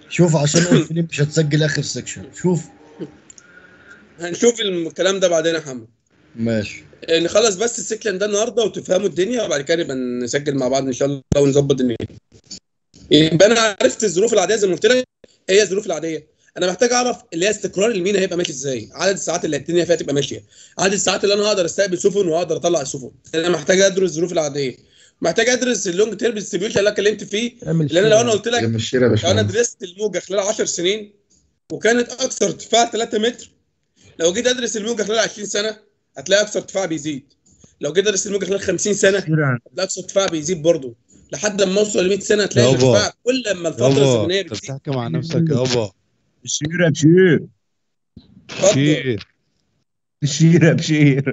شوف عشان الفيلم مش هتسجل اخر سكشن شوف هنشوف الكلام ده بعدين يا محمد ماشي نخلص بس السكشن ده النهارده وتفهموا الدنيا وبعد كده نبقى نسجل مع بعض ان شاء الله ونظبط الدنيا يبقى انا عرفت الظروف العاديه زي ما قلت لك هي الظروف العاديه انا محتاج اعرف اللي هي استقرار المينا هيبقى ماشي ازاي عدد الساعات اللي الدنيا فيها تبقى ماشيه عدد الساعات اللي انا هقدر استقبل سفن وهقدر اطلع السفن انا محتاج ادرس الظروف العاديه محتاج ادرس اللونج تيرم ديستريبيوشن اللي انا اتكلمت فيه لان لو انا قلت لك المشيرة يا لو انا باشمهندس درست الموجه خلال 10 سنين وكانت اكثر ارتفاع 3 متر لو جيت ادرس الموجه خلال 20 سنه هتلاقي اكثر ارتفاع بيزيد لو جيت ادرس الموجه خلال 50 سنه هتلاقي اكثر ارتفاع بيزيد برضه لحد ما اوصل ل 100 سنه هتلاقي يابا. الارتفاع كل ما الفتره يابا الزمنيه انت بتزيد بتحكي مع نفسك يابا بشير يا بشير اتفضل شير بشير يا بشير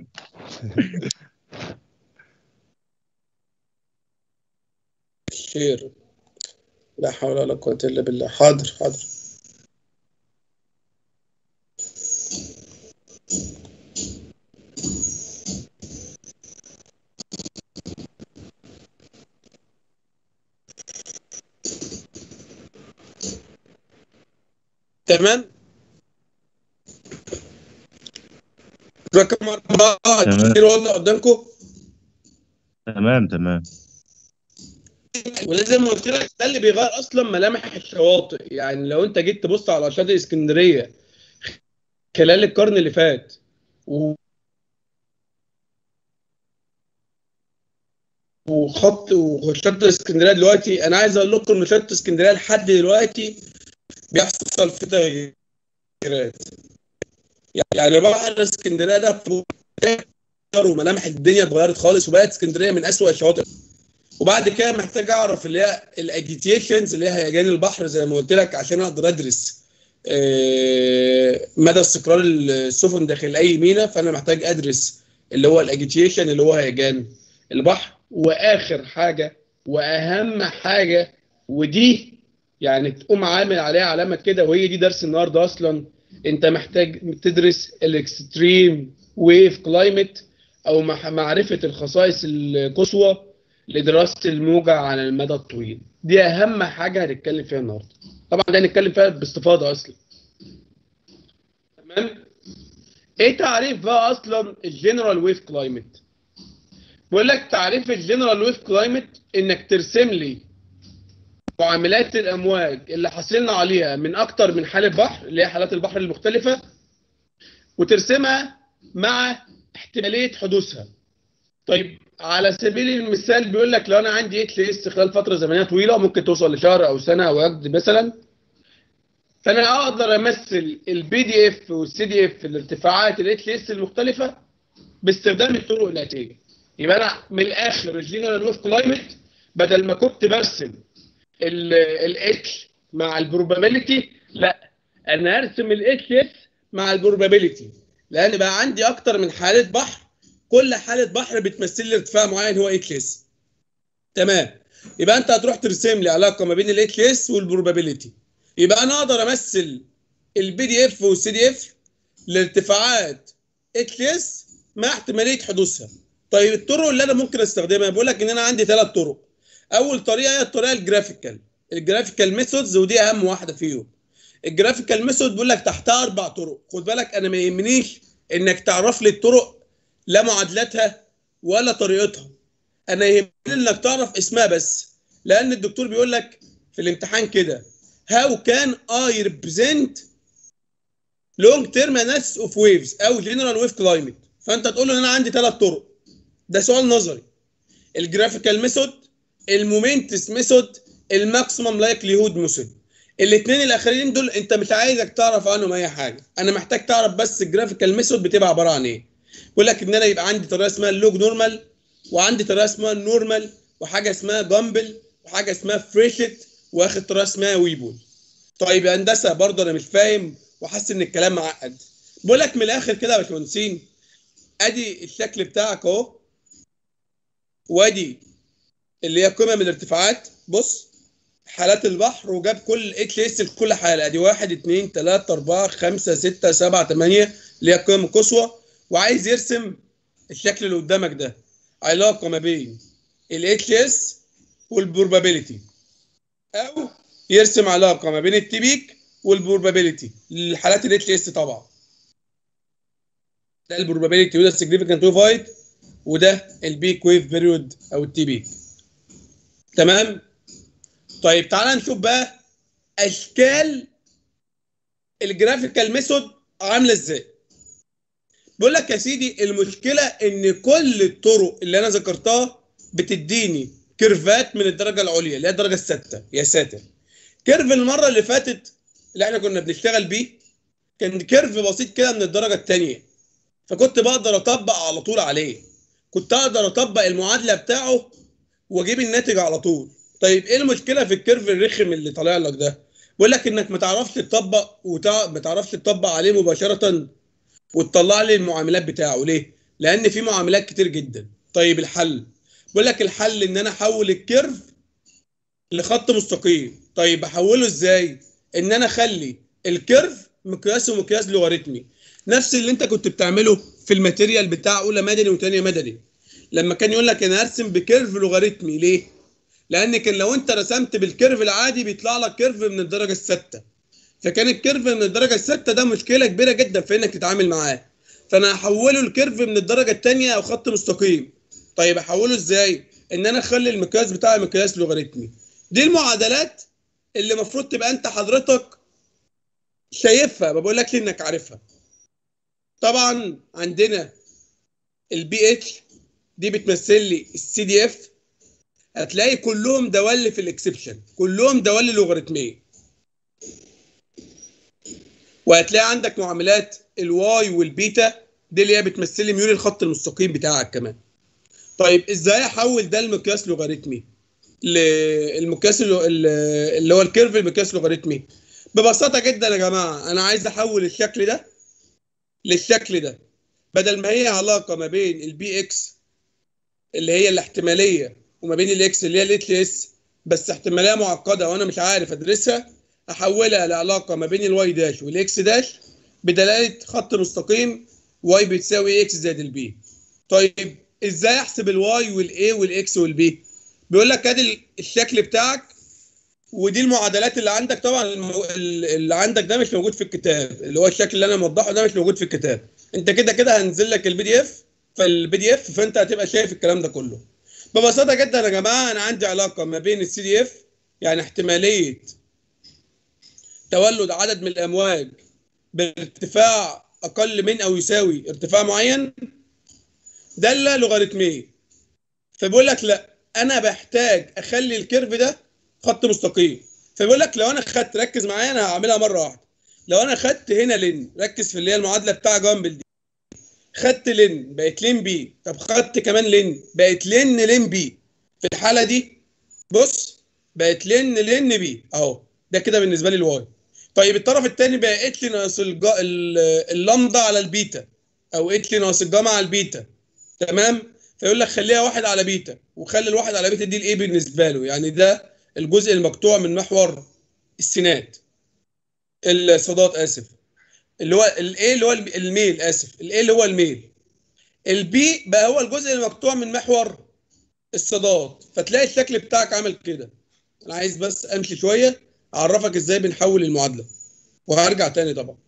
خير لا حول ولا قوه الا بالله حاضر حاضر تمام رقم أربعة تمام. كتير والله قدامكم تمام تمام ولازم ما قلت لك ده اللي بيغير اصلا ملامح الشواطئ يعني لو انت جيت تبص على شاطئ اسكندريه خلال القرن اللي فات و... وخط وشاطئ اسكندريه دلوقتي انا عايز اقول لكم ان شاطئ اسكندريه لحد دلوقتي بيحصل فيه تغييرات يعني بحر اسكندريه ده وملامح الدنيا اتغيرت خالص وبقت اسكندريه من اسوأ الشواطئ وبعد كده محتاج اعرف اللي هي الاجيتيشنز اللي هي هيجان البحر زي ما قلت لك عشان اقدر ادرس آه، مدى استقرار السفن داخل اي ميناء فانا محتاج ادرس اللي هو الاجيتيشن اللي هو هيجان البحر واخر حاجه واهم حاجه ودي يعني تقوم عامل عليها علامه كده وهي دي درس النهارده اصلا انت محتاج تدرس الاكستريم ويف كلايمت او مع- معرفه الخصائص القصوى لدراسه الموجه على المدى الطويل دي اهم حاجه هنتكلم فيها النهارده طبعا ده هنتكلم فيها باستفاضه اصلا تمام ايه تعريف بقى اصلا الجنرال ويف كلايمت بقول لك تعريف الجنرال ويف كلايمت انك ترسم لي معاملات الامواج اللي حصلنا عليها من اكتر من حاله بحر اللي هي حالات البحر المختلفه وترسمها مع احتماليه حدوثها طيب على سبيل المثال بيقول لك لو انا عندي اتش اس خلال فتره زمنيه طويله ممكن توصل لشهر او سنه او اقد مثلا فانا اقدر امثل البي دي اف والسي دي اف الارتفاعات الاتش اس المختلفه باستخدام الطرق الاتيه يبقى انا من الاخر الجنرال ويف كلايمت بدل ما كنت برسم الاتش مع البروبابيلتي لا انا ارسم الاتش اس مع البروبابيلتي لان بقى عندي اكتر من حاله بحر كل حاله بحر بتمثل لي ارتفاع معين هو اتش اس تمام يبقى انت هتروح ترسم لي علاقه ما بين الاتش اس والبروبابيلتي يبقى انا اقدر امثل البي دي اف والسي دي اف لارتفاعات اتش اس مع احتماليه حدوثها طيب الطرق اللي انا ممكن استخدمها بقول لك ان انا عندي ثلاث طرق اول طريقه هي الطريقه الجرافيكال الجرافيكال ميثودز ودي اهم واحده فيهم الجرافيكال ميثود بيقول لك تحتها اربع طرق خد بالك انا ما يهمنيش انك تعرف لي الطرق لا معادلاتها ولا طريقتها انا يهمني انك تعرف اسمها بس لان الدكتور بيقول لك في الامتحان كده هاو كان اي ريبريزنت لونج تيرم اناليسيس اوف ويفز او جنرال ويف كلايمت فانت تقول له ان انا عندي ثلاث طرق ده سؤال نظري الجرافيكال ميثود المومنتس ميثود الماكسيمم لايكليهود ميثود الاثنين الاخرين دول انت مش عايزك تعرف عنهم اي حاجه انا محتاج تعرف بس الجرافيكال ميثود بتبقى عباره عن ايه بيقول لك ان انا يبقى عندي طريقه اسمها اللوج نورمال وعندي طريقه اسمها النورمال وحاجه اسمها جامبل وحاجه اسمها فريشت واخر طريقه اسمها ويبول طيب يا هندسه برضه انا مش فاهم وحاسس ان الكلام معقد بقول لك من الاخر كده يا باشمهندسين ادي الشكل بتاعك اهو وادي اللي هي قمم الارتفاعات بص حالات البحر وجاب كل اتش اس لكل حاله ادي 1 2 3 4 5 6 7 8 اللي هي القيم القصوى وعايز يرسم الشكل اللي قدامك ده علاقه ما بين الاتش اس والبروبابيلتي او يرسم علاقه ما بين التي بيك والبروبابيلتي للحالات الاتش اس طبعا ده البروبابيلتي وده السيجنيفيكانت ويف هايت وده البيك ويف بيريود او التي بيك تمام طيب تعالى نشوف بقى اشكال الجرافيكال ميثود عامله ازاي بيقول لك يا سيدي المشكله ان كل الطرق اللي انا ذكرتها بتديني كيرفات من الدرجه العليا اللي هي الدرجه السادسه يا ساتر كيرف المره اللي فاتت اللي احنا كنا بنشتغل بيه كان كيرف بسيط كده من الدرجه الثانيه فكنت بقدر اطبق على طول عليه كنت اقدر اطبق المعادله بتاعه واجيب الناتج على طول طيب ايه المشكله في الكيرف الرخم اللي طالع لك ده بيقول لك انك ما تعرفش تطبق وتع... ما تعرفش تطبق عليه مباشره وتطلع لي المعاملات بتاعه ليه لان في معاملات كتير جدا طيب الحل بيقول لك الحل ان انا احول الكيرف لخط مستقيم طيب احوله ازاي ان انا اخلي الكيرف مقياسه مقياس لوغاريتمي نفس اللي انت كنت بتعمله في الماتيريال بتاع اولى مدني وثانيه مدني لما كان يقول لك انا ارسم بكيرف لوغاريتمي ليه لان كان لو انت رسمت بالكيرف العادي بيطلع لك كيرف من الدرجه السادسه فكان الكيرف من الدرجه السادسه ده مشكله كبيره جدا في انك تتعامل معاه فانا هحوله الكيرف من الدرجه الثانيه او خط مستقيم طيب احوله ازاي ان انا اخلي المقياس بتاعي مقياس لوغاريتمي دي المعادلات اللي المفروض تبقى انت حضرتك شايفها ما بقولكش انك عارفها طبعا عندنا البي اتش دي بتمثل لي السي دي اف هتلاقي كلهم دوال في الاكسبشن كلهم دوال لوغاريتميه وهتلاقي عندك معاملات الواي والبيتا دي اللي هي بتمثل لي ميول الخط المستقيم بتاعك كمان طيب ازاي احول ده لمقياس لوغاريتمي للمقياس اللي هو الكيرف المقياس لوغاريتمي ببساطه جدا يا جماعه انا عايز احول الشكل ده للشكل ده بدل ما هي علاقه ما بين البي اكس اللي هي الاحتماليه وما بين الاكس اللي هي الاتش اس بس احتماليه معقده وانا مش عارف ادرسها احولها لعلاقه ما بين الواي داش والاكس داش بدلاله خط مستقيم واي بتساوي اكس زائد البي طيب ازاي احسب الواي والاي والاكس والبي بيقول لك ادي الشكل بتاعك ودي المعادلات اللي عندك طبعا المو... اللي عندك ده مش موجود في الكتاب اللي هو الشكل اللي انا موضحه ده مش موجود في الكتاب انت كده كده هنزل لك البي دي اف فالبي دي اف فانت هتبقى شايف الكلام ده كله ببساطه جدا يا جماعه انا عندي علاقه ما بين السي دي اف يعني احتماليه تولد عدد من الامواج بارتفاع اقل من او يساوي ارتفاع معين داله لوغاريتميه فبيقول لك لا انا بحتاج اخلي الكيرف ده خط مستقيم فبيقول لك لو انا خدت ركز معايا انا هعملها مره واحده لو انا خدت هنا لين ركز في اللي هي المعادله بتاع جامبل دي خدت لين بقت لين بي طب خدت كمان لين بقت لين لين بي في الحاله دي بص بقت لين لين بي اهو ده كده بالنسبه لي الواي طيب الطرف الثاني بقى اتش ناقص الجا... اللامدا على البيتا او اتش ناقص الجاما على البيتا تمام فيقول لك خليها واحد على بيتا وخلي الواحد على بيتا دي الايه بالنسبه له يعني ده الجزء المقطوع من محور السينات الصادات اسف اللي هو الايه اللي هو الميل اسف الايه اللي هو الميل البي بقى هو الجزء المقطوع من محور الصادات فتلاقي الشكل بتاعك عامل كده انا عايز بس امشي شويه اعرفك ازاي بنحول المعادله وهرجع تاني طبعا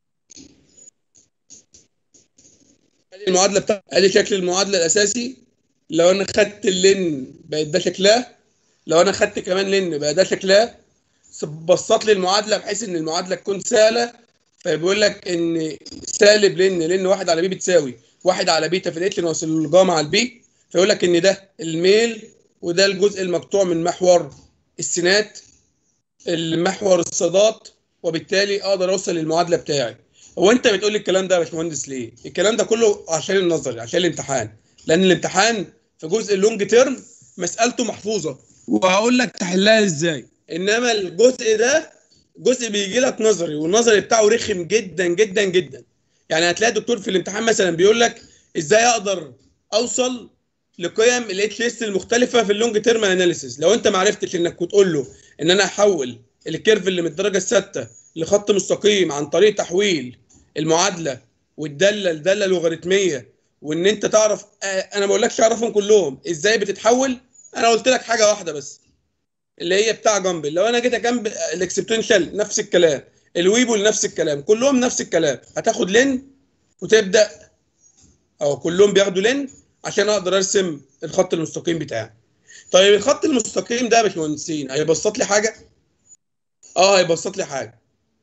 ادي المعادله بتاعتي ادي شكل المعادله الاساسي لو انا خدت اللين بقت ده شكلها لو انا خدت كمان لين بقى ده شكلها بسط لي المعادله بحيث ان المعادله تكون سهله فبيقول لك ان سالب لين لين واحد على بي بتساوي واحد على بيتا في الاتش ناقص الجاما على البي فيقول لك ان ده الميل وده الجزء المقطوع من محور السينات المحور الصادات وبالتالي اقدر اوصل للمعادله بتاعي هو انت بتقول لي الكلام ده يا باشمهندس ليه الكلام ده كله عشان النظري عشان الامتحان لان الامتحان في جزء اللونج تيرم مسالته محفوظه وهقول لك تحلها ازاي انما الجزء ده جزء بيجي لك نظري والنظري بتاعه رخم جدا جدا جدا يعني هتلاقي الدكتور في الامتحان مثلا بيقول لك ازاي اقدر اوصل لقيم الاتش اس المختلفه في اللونج تيرم اناليسيس لو انت ما عرفتش انك تقول له ان انا احول الكيرف اللي من الدرجه السادسه لخط مستقيم عن طريق تحويل المعادله والداله لداله لوغاريتميه وان انت تعرف آه انا ما بقولكش اعرفهم كلهم ازاي بتتحول انا قلت لك حاجه واحده بس اللي هي بتاع جامبل لو انا جيت جنب الاكسبتنشال نفس الكلام الويبول نفس الكلام كلهم نفس الكلام هتاخد لين وتبدا او كلهم بياخدوا لين عشان اقدر ارسم الخط المستقيم بتاعي طيب الخط المستقيم ده يا باشمهندسين هيبسط لي حاجه اه هيبسط لي حاجه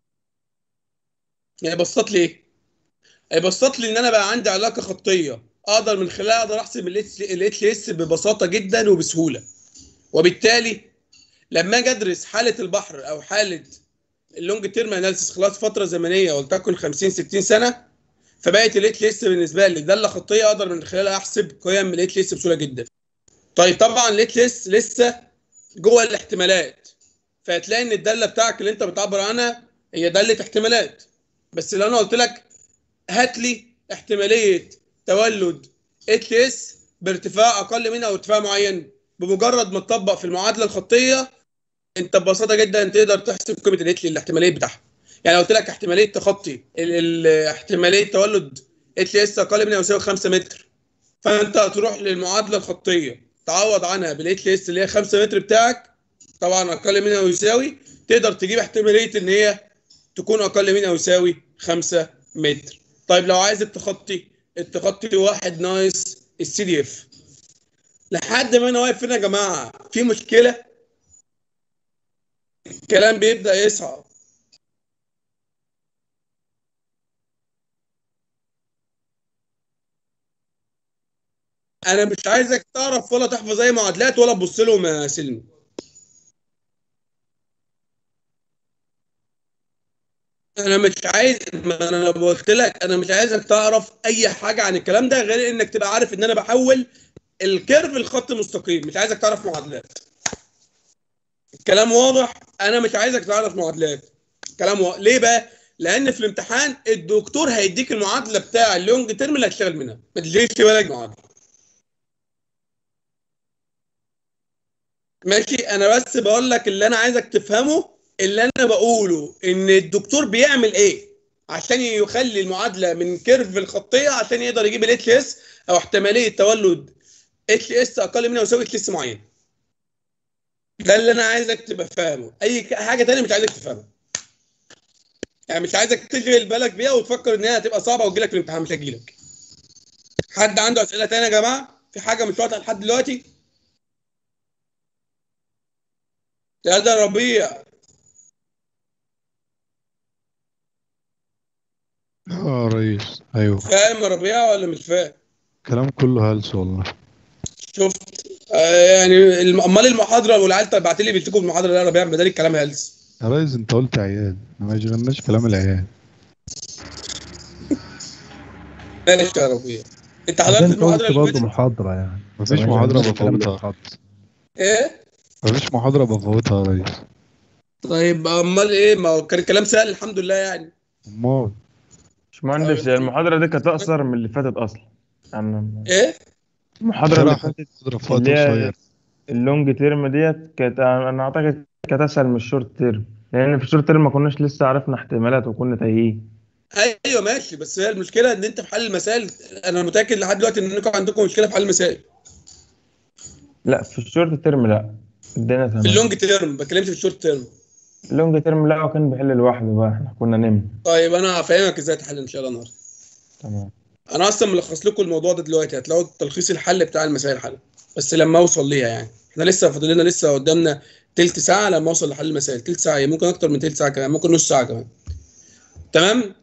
هيبسط لي ايه هيبسط لي ان انا بقى عندي علاقه خطيه اقدر من خلالها اقدر احسب الاتش اس ببساطه جدا وبسهوله وبالتالي لما اجي ادرس حاله البحر او حاله اللونج تيرم اناليسيس خلال فتره زمنيه ولتكن 50 60 سنه فبقت الاتش اس بالنسبه لي داله خطيه اقدر من خلالها احسب قيم الاتش اس بسهوله جدا طيب طبعا الاتش اس لسه جوه الاحتمالات فهتلاقي ان الداله بتاعك اللي انت بتعبر عنها هي داله احتمالات بس لو انا قلت لك هات لي احتماليه تولد اتش اس بارتفاع اقل من او ارتفاع معين بمجرد ما تطبق في المعادله الخطيه انت ببساطه جدا تقدر تحسب قيمه الاتش الاحتماليه بتاعها يعني قلت لك احتماليه تخطي ال- ال- احتماليه تولد اتش اس اقل من او يساوي 5 متر فانت هتروح للمعادله الخطيه تعوض عنها بالاتش اس اللي هي 5 متر بتاعك طبعا اقل من او يساوي تقدر تجيب احتماليه ان هي تكون اقل من او يساوي 5 متر طيب لو عايز التخطي التخطي واحد ناقص السي دي اف لحد ما انا واقف هنا يا جماعه في مشكله الكلام بيبدا يصعب انا مش عايزك تعرف ولا تحفظ اي معادلات ولا تبص لهم يا سلمي انا مش عايز ما انا قلت لك انا مش عايزك تعرف اي حاجه عن الكلام ده غير انك تبقى عارف ان انا بحول الكيرف لخط مستقيم مش عايزك تعرف معادلات الكلام واضح انا مش عايزك تعرف معادلات كلام واضح ليه بقى لان في الامتحان الدكتور هيديك المعادله بتاع اللونج تيرم اللي هتشتغل منها ما تجيش بالك معادله ماشي انا بس بقول لك اللي انا عايزك تفهمه اللي انا بقوله ان الدكتور بيعمل ايه عشان يخلي المعادله من كيرف الخطيه عشان يقدر يجيب الاتش اس او احتماليه تولد اتش اس اقل من او يساوي اتش اس معين ده اللي انا عايزك تبقى فاهمه اي ك- حاجه تانية مش عايزك تفهمها يعني مش عايزك تشغل بالك بيها وتفكر ان هي هتبقى صعبه وتجيلك في الامتحان مش هتجيلك حد عنده اسئله تانية يا جماعه في حاجه مش واضحه لحد دلوقتي يا ده ربيع اه ريس ايوه فاهم يا ربيع ولا مش فاهم كلام كله هلس والله شفت آه يعني الم- امال المحاضره والعيال بعت لي بيلتكوا في المحاضره لا يا ربيع بدل الكلام هلس يا ريس انت قلت عيال ما يشغلناش كلام العيال ماشي يا ربيع انت عشان حضرت انت المحاضره قلت اللي برضه فاتت محاضرة يعني مفيش ما محاضرة يشغلناش الكلام اللي بفوتها اتحط. ايه مفيش محاضرة بفوتها يا ريس طيب امال ايه ما هو كان الكلام سهل الحمد لله يعني امال باشمهندس طيب. هي المحاضرة دي كانت أقصر من اللي فاتت أصلا يعني ايه المحاضرة اللي بصراحة فاتت محاضرة في وقت اللي هي قصير اللونج تيرم ديت كانت أنا أعتقد كانت أسهل من الشورت تيرم لأن في الشورت تيرم ما كناش لسه عرفنا احتمالات وكنا تايهين ايوه ماشي بس هي المشكله ان انت في حل المسائل انا متاكد لحد دلوقتي ان انكم عندكم مشكله في حل المسائل لا في الشورت تيرم لا الدنيا تمام في اللونج تيرم ما بتكلمش في الشورت تيرم اللونج تيرم لا هو كان بيحل لوحده بقى احنا كنا نمنا طيب انا هفهمك ازاي تحل ان شاء الله النهارده تمام انا اصلا ملخص لكم الموضوع ده دلوقتي هتلاقوا تلخيص الحل بتاع المسائل حل بس لما اوصل ليها يعني احنا لسه فاضل لنا لسه قدامنا تلت ساعه لما اوصل لحل المسائل تلت ساعه إيه، ممكن اكتر من تلت ساعه كمان ممكن نص ساعه كمان تمام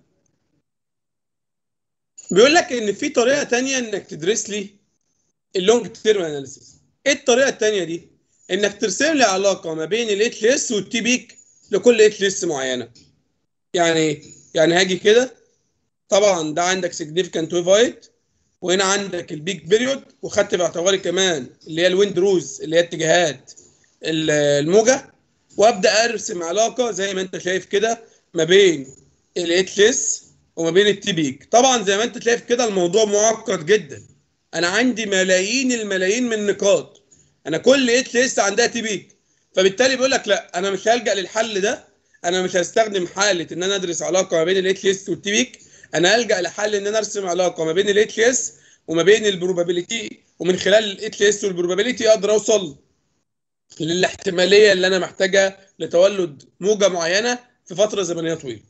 بيقول لك ان في طريقه تانية انك تدرس لي اللونج تيرم اناليسيس ايه الطريقه التانية دي انك ترسم لي علاقه ما بين الاتش اس والتي بيك لكل اتش اس معينه يعني ايه يعني هاجي كده طبعا ده عندك significant wave height وهنا عندك البيك بيريود وخدت في اعتباري كمان اللي هي الويند روز اللي هي اتجاهات ال- الموجه وابدا ارسم علاقه زي ما انت شايف كده ما بين الاتش اس وما بين التي بيك طبعا زي ما انت شايف كده الموضوع معقد جدا انا عندي ملايين الملايين من النقاط انا كل اتش اس عندها تي بيك فبالتالي بيقول لك لا انا مش هلجا للحل ده انا مش هستخدم حاله ان انا ادرس علاقه ما بين الاتش اس والتي بيك انا الجا لحل ان انا ارسم علاقه ما بين الاتش اس وما بين البروبابيلتي ومن خلال الاتش اس والبروبابيلتي اقدر اوصل للاحتماليه اللي انا محتاجها لتولد موجه معينه في فتره زمنيه طويله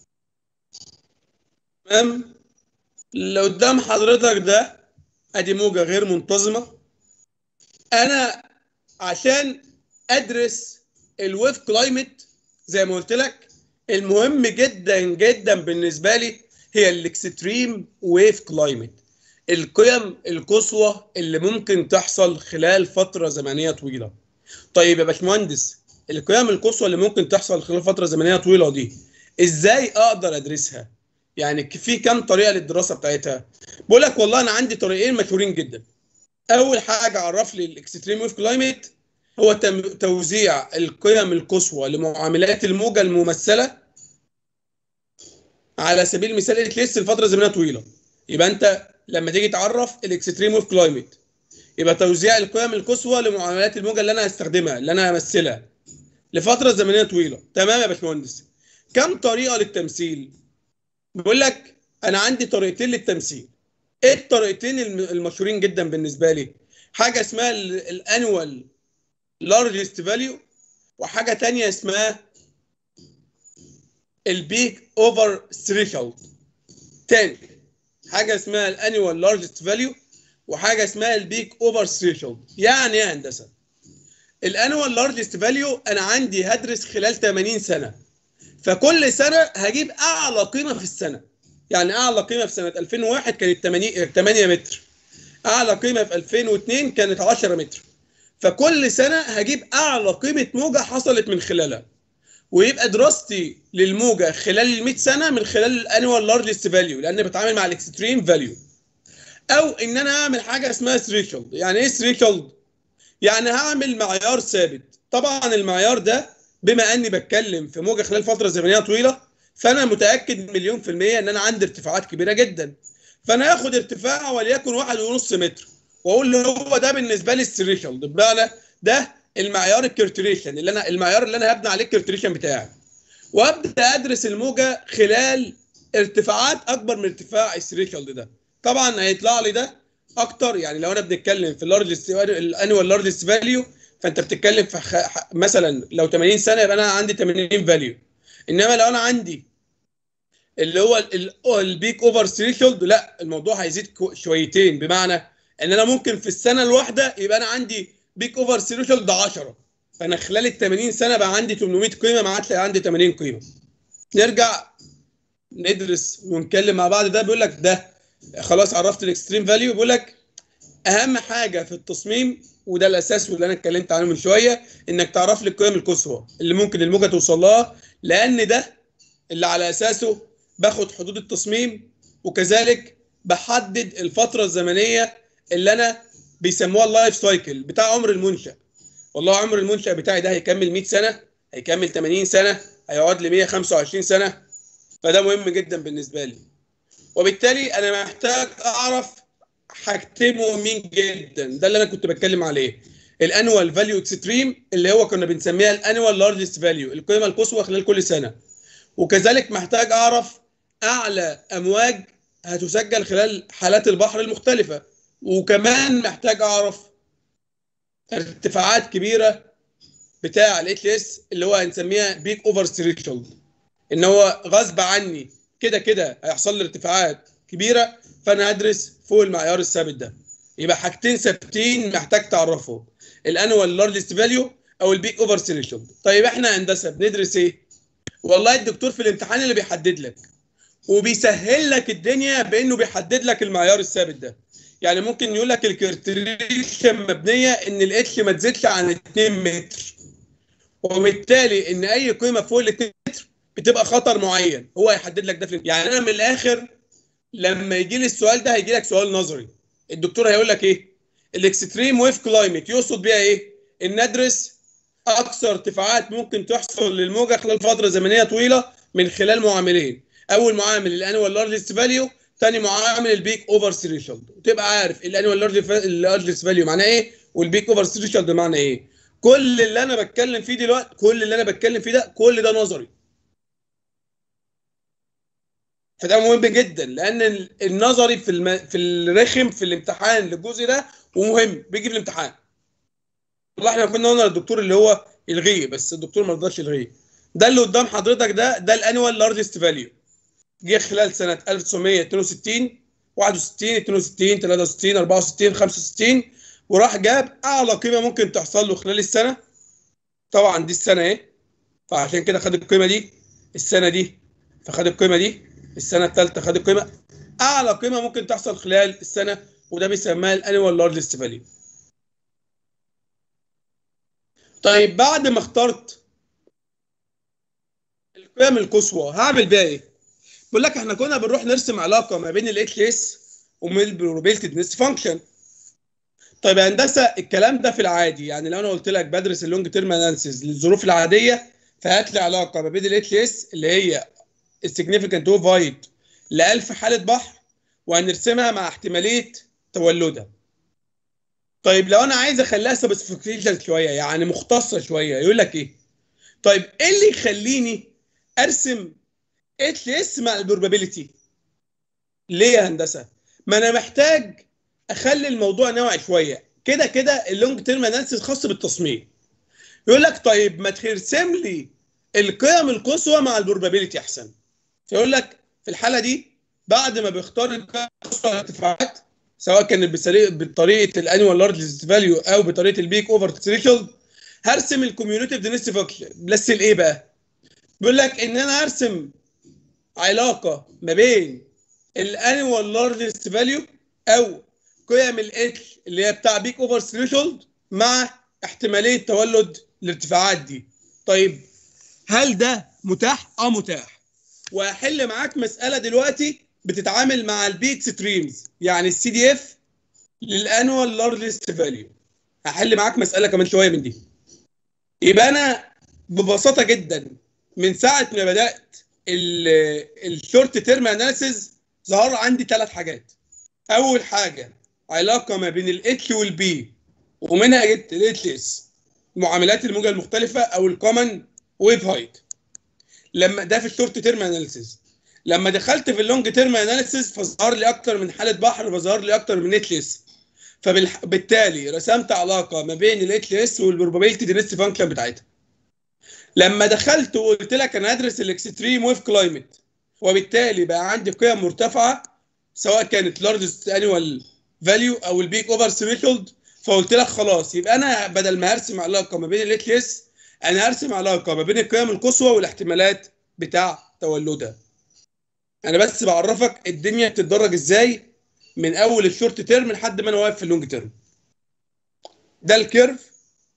تمام اللي قدام حضرتك ده ادي موجه غير منتظمه انا عشان ادرس الويف كلايمت زي ما قلت لك المهم جدا جدا بالنسبه لي هي الاكستريم ويف كلايمت القيم القصوى اللي ممكن تحصل خلال فتره زمنيه طويله طيب يا باشمهندس القيم القصوى اللي ممكن تحصل خلال فتره زمنيه طويله دي ازاي اقدر ادرسها يعني في كام طريقه للدراسه بتاعتها بقول لك والله انا عندي طريقين مشهورين جدا اول حاجه عرف لي الاكستريم ويف كلايمت هو تم- توزيع القيم القصوى لمعاملات الموجه الممثله على سبيل المثال اتليست لفتره زمنيه طويله يبقى انت لما تيجي تعرف الاكستريم ويف كلايمت يبقى توزيع القيم القصوى لمعاملات الموجه اللي انا هستخدمها اللي انا همثلها لفتره زمنيه طويله تمام يا باشمهندس كم طريقه للتمثيل بيقول لك انا عندي طريقتين للتمثيل ايه الطريقتين الم- المشهورين جدا بالنسبه لي حاجه اسمها الانوال لارجست فاليو وحاجه تانية اسمها البيك اوفر ثريشولد تاني حاجه اسمها الانوال لارجست فاليو وحاجه اسمها البيك اوفر ثريشولد يعني ايه يا هندسه الانوال لارجست فاليو انا عندي هدرس خلال 80 سنه فكل سنه هجيب اعلى قيمه في السنه يعني اعلى قيمه في سنه 2001 كانت 8 8 متر اعلى قيمه في 2002 كانت 10 متر فكل سنه هجيب اعلى قيمه موجه حصلت من خلالها ويبقى دراستي للموجه خلال ال 100 سنه من خلال الانوال لارجست فاليو لان بتعامل مع الاكستريم فاليو او ان انا اعمل حاجه اسمها ثريشولد يعني ايه ثريشولد يعني هعمل معيار ثابت طبعا المعيار ده بما اني بتكلم في موجه خلال فتره زمنيه طويله فانا متاكد مليون في الميه ان انا عندي ارتفاعات كبيره جدا فانا هاخد ارتفاع وليكن واحد ونص متر واقول له هو ده بالنسبه لي الثريشولد بمعنى ده المعيار الكرتريشن اللي انا المعيار اللي انا هبني عليه الكرتريشن بتاعي وابدا ادرس الموجه خلال ارتفاعات اكبر من ارتفاع الثريشولد ده طبعا هيطلع لي ده اكتر يعني لو انا بنتكلم في اللارجست الانوال لارجست فاليو فانت بتتكلم في خ... ح- مثلا لو 80 سنه يبقى انا عندي 80 فاليو انما لو انا عندي اللي هو ال- ال- البيك اوفر ثريشولد لا الموضوع هيزيد كو- شويتين بمعنى ان انا ممكن في السنه الواحده يبقى انا عندي بيك اوفر ثريشولد 10 فانا خلال ال 80 سنه بقى عندي 800 قيمه ما عادش عندي 80 قيمه نرجع ندرس ونتكلم مع بعض ده بيقول لك ده خلاص عرفت الاكستريم فاليو بيقول لك اهم حاجه في التصميم وده الاساس واللي انا اتكلمت عنه من شويه انك تعرف لي القيم القصوى اللي ممكن الموجه توصل لها لان ده اللي على اساسه باخد حدود التصميم وكذلك بحدد الفتره الزمنيه اللي انا بيسموها اللايف سايكل بتاع عمر المنشا والله عمر المنشا بتاعي ده هيكمل 100 سنه هيكمل 80 سنه هيقعد لي 125 سنه فده مهم جدا بالنسبه لي وبالتالي انا محتاج اعرف حاجتين مهمين جدا ده اللي انا كنت بتكلم عليه الانوال فاليو اكستريم اللي هو كنا بنسميها الانوال لارجست فاليو القيمه القصوى خلال كل سنه وكذلك محتاج اعرف اعلى امواج هتسجل خلال حالات البحر المختلفه وكمان محتاج اعرف ارتفاعات كبيره بتاع الاتش اس اللي هو هنسميها بيك اوفر ثريشولد ان هو غصب عني كده كده هيحصل لي ارتفاعات كبيره فانا هدرس فوق المعيار الثابت ده يبقى حاجتين ثابتين محتاج تعرفهم الانوال لارجست فاليو او البيك اوفر ثريشولد طيب احنا هندسه بندرس ايه والله الدكتور في الامتحان اللي بيحدد لك وبيسهل لك الدنيا بانه بيحدد لك المعيار الثابت ده يعني ممكن يقول لك الكرتريشن مبنيه ان الاتش ما تزيدش عن 2 متر وبالتالي ان اي قيمه فوق ال 2 متر بتبقى خطر معين هو يحدد لك ده في يعني انا من الاخر لما يجي لي السؤال ده هيجي لك سؤال نظري الدكتور هيقول لك ايه الاكستريم ويف كلايمت يقصد بيها ايه ان ندرس اقصى ارتفاعات ممكن تحصل للموجه خلال فتره زمنيه طويله من خلال معاملين اول معامل الانوال لارجست فاليو ثاني معامل البيك اوفر ثريشولد وتبقى عارف الانوال لارجست فاليو معناه ايه والبيك اوفر ثريشولد معناه ايه كل اللي انا بتكلم فيه دلوقتي كل اللي انا بتكلم فيه ده كل ده نظري فده مهم جدا لان ال- النظري في الم... في الرخم في الامتحان للجزء ده ومهم بيجي في الامتحان والله احنا كنا قلنا للدكتور اللي هو يلغيه بس الدكتور ما رضاش يلغيه ده اللي قدام حضرتك ده ده الانوال لارجست فاليو جه خلال سنه 1962 61 62 63 64 65 وراح جاب اعلى قيمه ممكن تحصل له خلال السنه طبعا دي السنه اهي فعشان كده خد القيمه دي السنه دي فخد القيمه دي السنه الثالثه خد القيمه اعلى قيمه ممكن تحصل خلال السنه وده بيسموها الانوال لارجست فاليو طيب بعد ما اخترت القيم القصوى هعمل بيها ايه؟ بقول لك احنا كنا بنروح نرسم علاقه ما بين الاتش اس ومن البروبابيلتي دنس فانكشن طيب يا هندسه الكلام ده في العادي يعني لو انا قلت لك بدرس اللونج تيرم اناليسيز للظروف العاديه فهات لي علاقه ما بين الاتش اس اللي هي السيجنيفيكانت اوف هايت ل 1000 حاله بحر وهنرسمها مع احتماليه تولدها طيب لو انا عايز اخليها سبيسيفيكيشن شويه يعني مختصه شويه يقول لك ايه طيب ايه اللي يخليني ارسم اتش اس مع البروبابيلتي ليه يا هندسه ما انا محتاج اخلي الموضوع نوعي شويه كده كده اللونج تيرم اناليسيس خاص بالتصميم يقول لك طيب ما ترسم لي القيم القصوى مع البروبابيلتي احسن فيقول لك في الحاله دي بعد ما بيختار القيم القصوى الارتفاعات سواء كانت بسري- بطريقه الانوال لارج فاليو او بطريقه البيك اوفر ثريشولد هرسم الكوميونيتيف دينستي فانكشن بس الايه بقى؟ بيقول لك ان انا هرسم علاقه ما بين الانوال لارج فاليو او قيم الاتش اللي هي بتاع بيك اوفر ثريشولد مع احتماليه تولد الارتفاعات دي. طيب هل ده متاح؟ اه متاح. وهحل معاك مساله دلوقتي بتتعامل مع البيك ستريمز يعني السي دي اف للانوال لارجست فاليو هحل معاك مساله كمان شويه من دي يبقى انا ببساطه جدا من ساعه ما بدات الشورت تيرم اناليسيز ظهر عندي ثلاث حاجات اول حاجه علاقه ما بين الاتش والبي ومنها جبت الاتش اس معاملات الموجه المختلفه او الكومن ويف هايت لما ده في الشورت تيرم اناليسيز لما دخلت في اللونج تيرم اناليسيز فظهر لي اكتر من حاله بحر فظهر لي اكتر من اتش اس فبالتالي رسمت علاقه ما بين الاتش اس والبروبابيلتي دينست فانكشن بتاعتها لما دخلت وقلت لك انا هدرس الاكستريم ويف كلايمت وبالتالي بقى عندي قيم مرتفعه سواء كانت لارجست انوال فاليو او البيك اوفر ثريشولد فقلت لك خلاص يبقى انا بدل ما ارسم علاقه ما بين الاتش اس انا هرسم علاقه ما بين القيم القصوى والاحتمالات بتاع تولدها انا بس بعرفك الدنيا بتتدرج ازاي من اول الشورت تيرم لحد ما انا واقف في اللونج تيرم ده الكيرف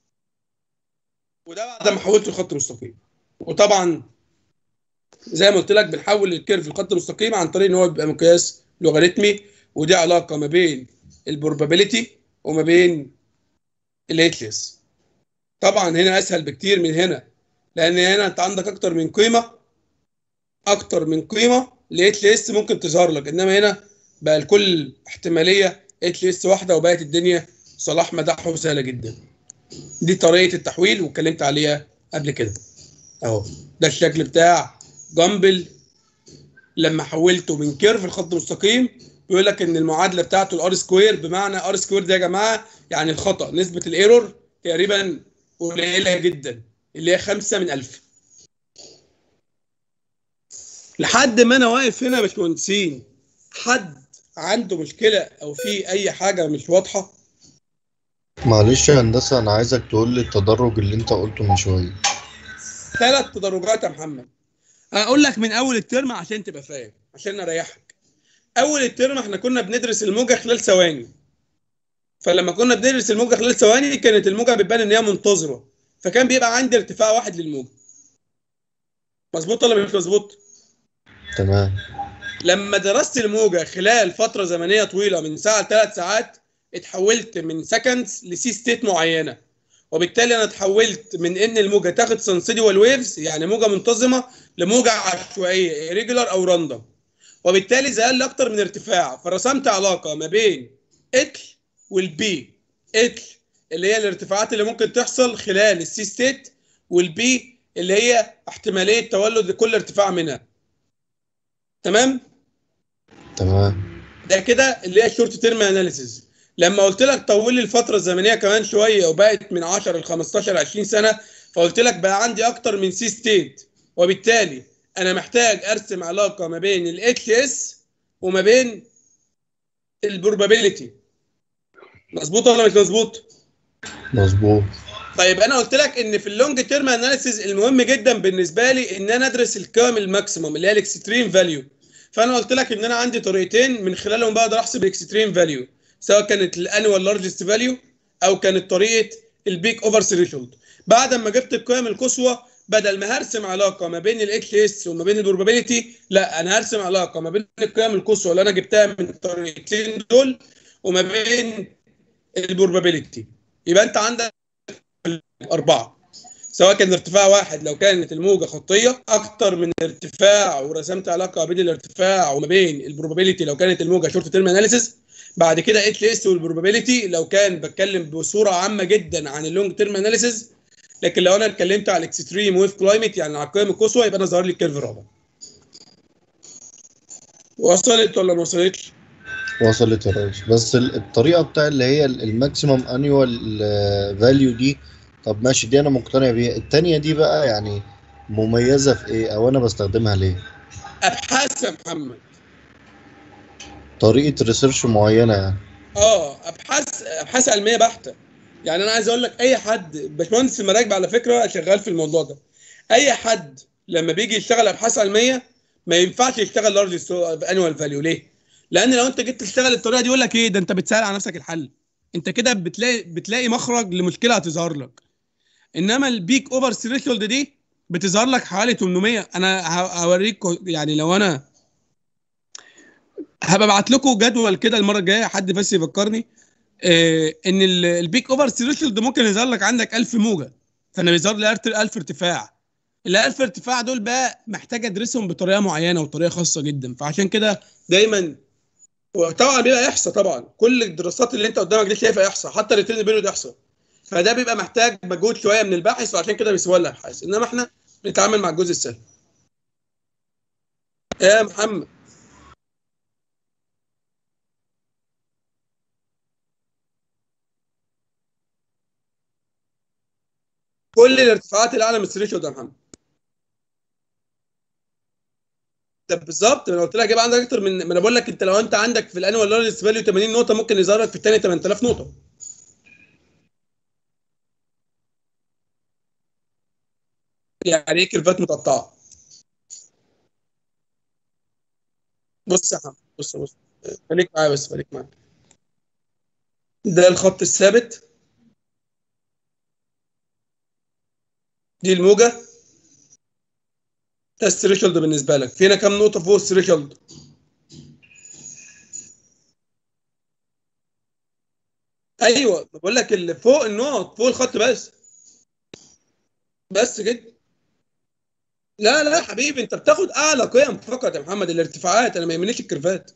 وده بعد ما حولته لخط مستقيم وطبعا زي ما قلت لك بنحول الكيرف لخط مستقيم عن طريق ان هو بيبقى مقياس لوغاريتمي ودي علاقه ما بين البروبابيلتي وما بين الاتلس طبعا هنا اسهل بكتير من هنا لان هنا انت عندك اكتر من قيمه اكتر من قيمه لاتش اس ممكن تظهر لك انما هنا بقى لكل احتماليه اتش اس واحده وبقت الدنيا صلاح مدحه سهله جدا دي طريقه التحويل واتكلمت عليها قبل كده اهو ده الشكل بتاع جامبل لما حولته من كيرف لخط مستقيم بيقول لك ان المعادله بتاعته الار سكوير بمعنى ار سكوير ده يا جماعه يعني الخطا نسبه الايرور تقريبا قليله جدا اللي هي 5 من 1000 لحد ما انا واقف هنا يا باشمهندسين حد عنده مشكله او في اي حاجه مش واضحه معلش يا هندسة أنا عايزك تقول لي التدرج اللي أنت قلته من شوية ثلاث تدرجات يا محمد اقول لك من اول الترم عشان تبقى فاهم عشان اريحك اول الترم احنا كنا بندرس الموجه خلال ثواني فلما كنا بندرس الموجه خلال ثواني كانت الموجه بتبان ان هي منتظمه فكان بيبقى عندي ارتفاع واحد للموجه مظبوط ولا مش مظبوط تمام لما درست الموجه خلال فتره زمنيه طويله من ساعه لثلاث ساعات اتحولت من سكندز لسي ستيت معينه وبالتالي انا اتحولت من ان الموجه تاخد سنسيديوال ويفز يعني موجه منتظمه لموجه عشوائيه ريجولار او راندوم وبالتالي ظهر لي اكتر من ارتفاع فرسمت علاقه ما بين اتش والبي اتش اللي هي الارتفاعات اللي ممكن تحصل خلال السي ستيت والبي اللي هي احتماليه تولد لكل ارتفاع منها تمام تمام ده كده اللي هي الشورت تيرم اناليسيز لما قلت لك طول لي الفتره الزمنيه كمان شويه وبقت من 10 ل 15 20 سنه فقلت لك بقى عندي اكتر من سي ستيت وبالتالي انا محتاج ارسم علاقه ما بين الاتش اس وما بين البروبابيلتي مظبوط ولا مش مظبوط؟ مظبوط طيب انا قلت لك ان في اللونج تيرم اناليسيز المهم جدا بالنسبه لي ان انا ادرس القيم الماكسيموم اللي هي الاكستريم فاليو فانا قلت لك ان انا عندي طريقتين من خلالهم بقدر احسب الاكستريم فاليو سواء كانت الانوال لارجست فاليو او كانت طريقه البيك اوفر ثريشولد بعد ما جبت القيم القصوى بدل ما هرسم علاقه ما بين الاتش اس وما بين البروبابيلتي لا انا هرسم علاقه ما بين القيم القصوى اللي انا جبتها من الطريقتين دول وما بين البروبابيلتي يبقى انت عندك أربعة سواء كان ارتفاع واحد لو كانت الموجة خطية أكتر من ارتفاع ورسمت علاقة بين الارتفاع وما بين البروبابيلتي لو كانت الموجة شورت تيرم اناليسيس بعد كده اتش اس والبروبابيلتي لو كان بتكلم بصورة عامة جدا عن اللونج تيرم اناليسيس لكن لو انا اتكلمت على الاكستريم ويف كلايمت يعني على القيم القصوى يبقى انا ظهر لي الكيرف الرابع وصلت ولا ما وصلتش؟ وصلت يا ريس بس ال- الطريقة بتاع اللي هي الماكسيمم انيوال فاليو دي طب ماشي دي انا مقتنع بيها التانية دي بقى يعني مميزة في ايه او انا بستخدمها ليه ابحاث يا محمد طريقة ريسيرش معينة يعني اه ابحاث ابحاث علميه بحته يعني انا عايز اقول لك اي حد باشمهندس المراكب على فكره شغال في الموضوع ده اي حد لما بيجي يشتغل ابحاث علميه ما ينفعش يشتغل لارج انوال فاليو ليه؟ لان لو انت جيت تشتغل الطريقه دي يقول لك ايه ده انت بتسهل على نفسك الحل انت كده بتلاقي بتلاقي مخرج لمشكله هتظهر لك انما البيك اوفر ثريشولد دي بتظهر لك حوالي 800 انا ه- هوريك يعني لو انا هبقى ابعت لكم جدول كده المره الجايه حد بس يفكرني آه ان ال- البيك اوفر ثريشولد ممكن يظهر لك عندك 1000 موجه فانا بيظهر لي 1000 ارتفاع ال 1000 ارتفاع دول بقى محتاج ادرسهم بطريقه معينه وطريقه خاصه جدا فعشان كده دايما وطبعا بيبقى احصاء طبعا كل الدراسات اللي انت قدامك دي شايفها احصاء حتى الريتيرن بيريود احصاء فده بيبقى محتاج مجهود شويه من الباحث وعشان كده بيسوى لنا الابحاث انما احنا بنتعامل مع الجزء السهل يا محمد كل الارتفاعات الاعلى من الثريشولد يا محمد ده بالظبط انا قلت لك يبقى عندك اكتر من ما انا بقول لك انت لو انت عندك في الانوال لارجست فاليو 80 نقطه ممكن يظهر لك في الثاني 8000 نقطه يعني ايه كيرفات متقطعه بص يا محمد بص بص خليك معايا بس خليك معايا ده الخط الثابت دي الموجة ده الثريشولد بالنسبة لك فينا كام نقطة فوق الثريشولد ايوه بقول لك اللي فوق النقط فوق الخط بس بس كده لا لا يا حبيبي انت بتاخد اعلى قيم فقط يا محمد الارتفاعات انا ما يهمنيش الكيرفات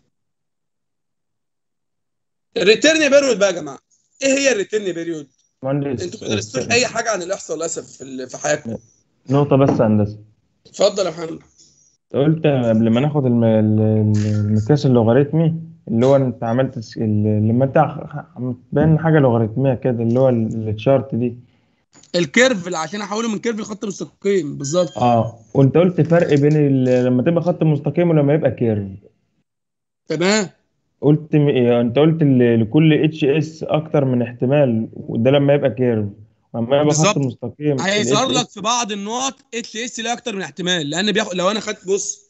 الريتيرن بيريود بقى يا جماعه ايه هي الريتيرن بيريود مهندس انتوا ما درستوش اي حاجه عن الاحصاء للاسف في ال- في حياتكم نقطة بس هندسة اتفضل يا محمد قلت قبل ما ناخد الم- ال- ال- المقياس اللوغاريتمي اللي هو انت عملت س- ال- لما انت ح- بتبين حاجة لوغاريتمية كده اللي هو ال- التشارت دي الكيرف اللي عشان احوله من كيرف لخط مستقيم بالظبط اه وانت قلت فرق بين ال- لما تبقى خط مستقيم ولما يبقى كيرف تمام قلت م... إيه، انت قلت ل- لكل اتش اس اكتر من احتمال وده لما يبقى كيرف ولما يبقى خط بالظبط. مستقيم هيظهر ال لك في بعض النقط اتش اس لا اكتر من احتمال لان بياخد لو انا خدت بص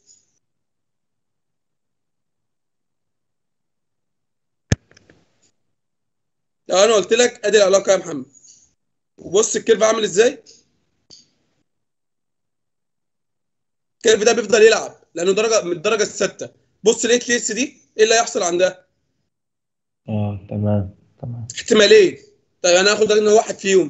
لو انا قلت لك ادي العلاقه يا محمد وبص الكيرف عامل ازاي الكيرف ده بيفضل يلعب لانه درجه من الدرجه السادسه بص الاتش اس دي ايه اللي هيحصل عندها اه تمام تمام احتمالين طيب انا هاخد انه واحد فيهم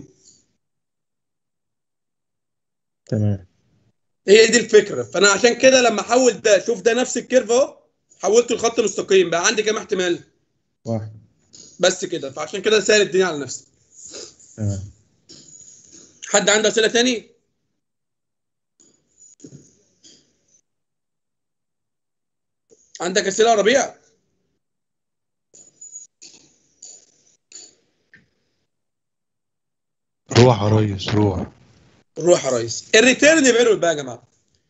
تمام هي دي الفكره فانا عشان كده لما احول ده شوف ده نفس الكيرف اهو حولته لخط مستقيم بقى عندي كام احتمال واحد بس كده فعشان كده سهل الدنيا على نفسي تمام حد عنده اسئله تاني عندك اسئله يا ربيع روح يا ريس روح روح يا ريس الريتيرن بيريود بقى يا جماعه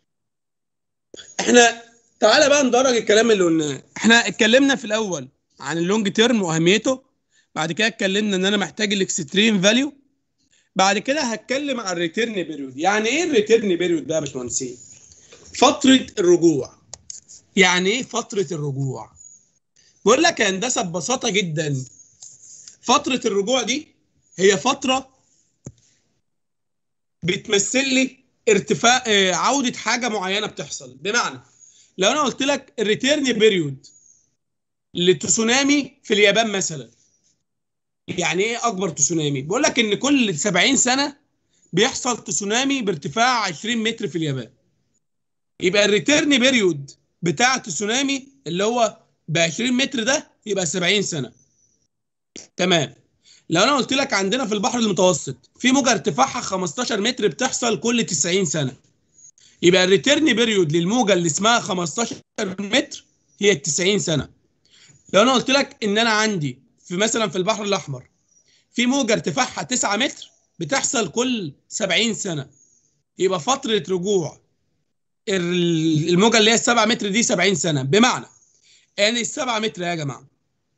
احنا تعالى بقى ندرج الكلام اللي قلناه احنا اتكلمنا في الاول عن اللونج تيرم واهميته بعد كده اتكلمنا ان انا محتاج الاكستريم فاليو بعد كده هتكلم عن الريتيرن بيريود يعني ايه الريتيرن بيريود بقى يا باشمهندسين فتره الرجوع يعني ايه فتره الرجوع بقول لك يا هندسه ببساطه جدا فتره الرجوع دي هي فتره بتمثل لي ارتفاع آه، عوده حاجه معينه بتحصل بمعنى لو انا قلت لك الريتيرن بيريود لتسونامي في اليابان مثلا يعني ايه اكبر تسونامي بقول لك ان كل 70 سنه بيحصل تسونامي بارتفاع 20 متر في اليابان يبقى الريتيرن بيريود بتاع التسونامي اللي هو ب 20 متر ده يبقى 70 سنه تمام لو انا قلت لك عندنا في البحر المتوسط في موجه ارتفاعها 15 متر بتحصل كل 90 سنه يبقى الريتيرن بيريود للموجه اللي اسمها 15 متر هي 90 سنه لو انا قلت لك ان انا عندي في مثلا في البحر الاحمر في موجه ارتفاعها 9 متر بتحصل كل 70 سنه يبقى فتره رجوع ال- الموجه اللي هي 7 متر دي 70 سنه بمعنى يعني ال 7 متر يا جماعه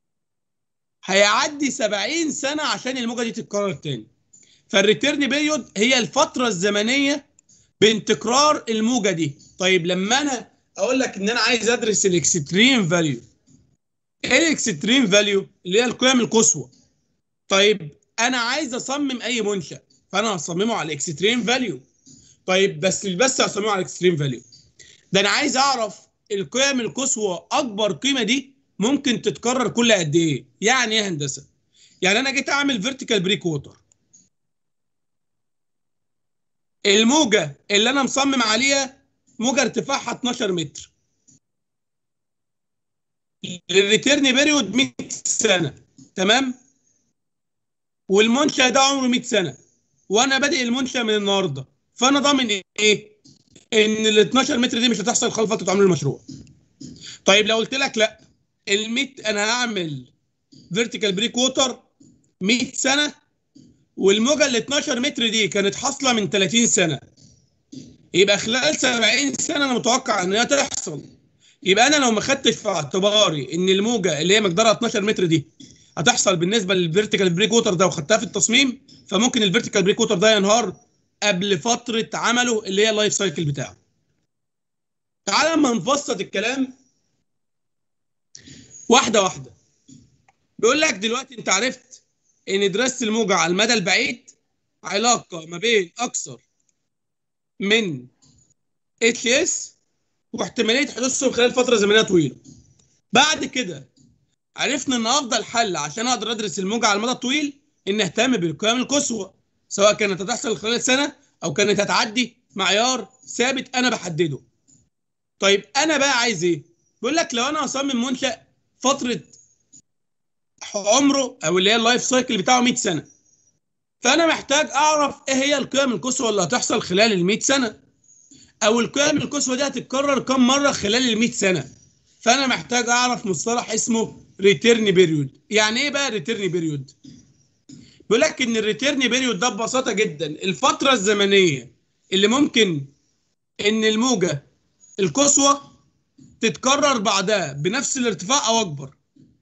هيعدي 70 سنه عشان الموجه دي تتكرر تاني فالريتيرن بيريود هي الفتره الزمنيه بين تكرار الموجه دي طيب لما انا اقول لك ان انا عايز ادرس الاكستريم فاليو ايه الاكستريم فاليو اللي هي القيم القصوى طيب انا عايز اصمم اي منشا فانا هصممه على الاكستريم فاليو طيب بس مش بس هصممه على الاكستريم فاليو ده انا عايز اعرف القيم القصوى اكبر قيمه دي ممكن تتكرر كل قد ايه يعني ايه هندسه يعني انا جيت اعمل فيرتيكال بريك ووتر الموجه اللي انا مصمم عليها موجه ارتفاعها 12 متر الريتيرن بيريود 100 سنه تمام والمنشا ده عمره 100 سنه وانا بادئ المنشا من النهارده فانا ضامن ايه ان ال 12 متر دي مش هتحصل خلال فتره عمر المشروع طيب لو قلت لك لا ال 100 انا هعمل فيرتيكال بريك ووتر 100 سنه والموجه ال 12 متر دي كانت حاصله من 30 سنه يبقى خلال 70 سنه انا متوقع ان هي تحصل يبقى انا لو ما خدتش في اعتباري ان الموجه اللي هي مقدارها 12 متر دي هتحصل بالنسبه للفيرتيكال بريك ووتر ده وخدتها في التصميم فممكن الفيرتيكال بريك ووتر ده ينهار قبل فتره عمله اللي هي اللايف سايكل بتاعه. تعالى اما نبسط الكلام واحده واحده. بيقول لك دلوقتي انت عرفت ان دراسه الموجه على المدى البعيد علاقه ما بين اكثر من اتش اس واحتماليه حدوثهم خلال فتره زمنيه طويله. بعد كده عرفنا ان افضل حل عشان اقدر ادرس الموجه على المدى الطويل ان اهتم بالقيم القصوى سواء كانت هتحصل خلال سنه او كانت هتعدي معيار ثابت انا بحدده. طيب انا بقى عايز ايه؟ بيقول لك لو انا هصمم منشا فتره عمره او اللي هي اللايف سايكل بتاعه 100 سنه. فانا محتاج اعرف ايه هي القيم القصوى اللي هتحصل خلال ال 100 سنه. او القيم القصوى دي هتتكرر كم مره خلال ال 100 سنه. فانا محتاج اعرف مصطلح اسمه ريتيرن بيريود يعني ايه بقى ريتيرن بيريود بيقول لك ان الريتيرن بيريود ده ببساطه جدا الفتره الزمنيه اللي ممكن ان الموجه القصوى تتكرر بعدها بنفس الارتفاع او اكبر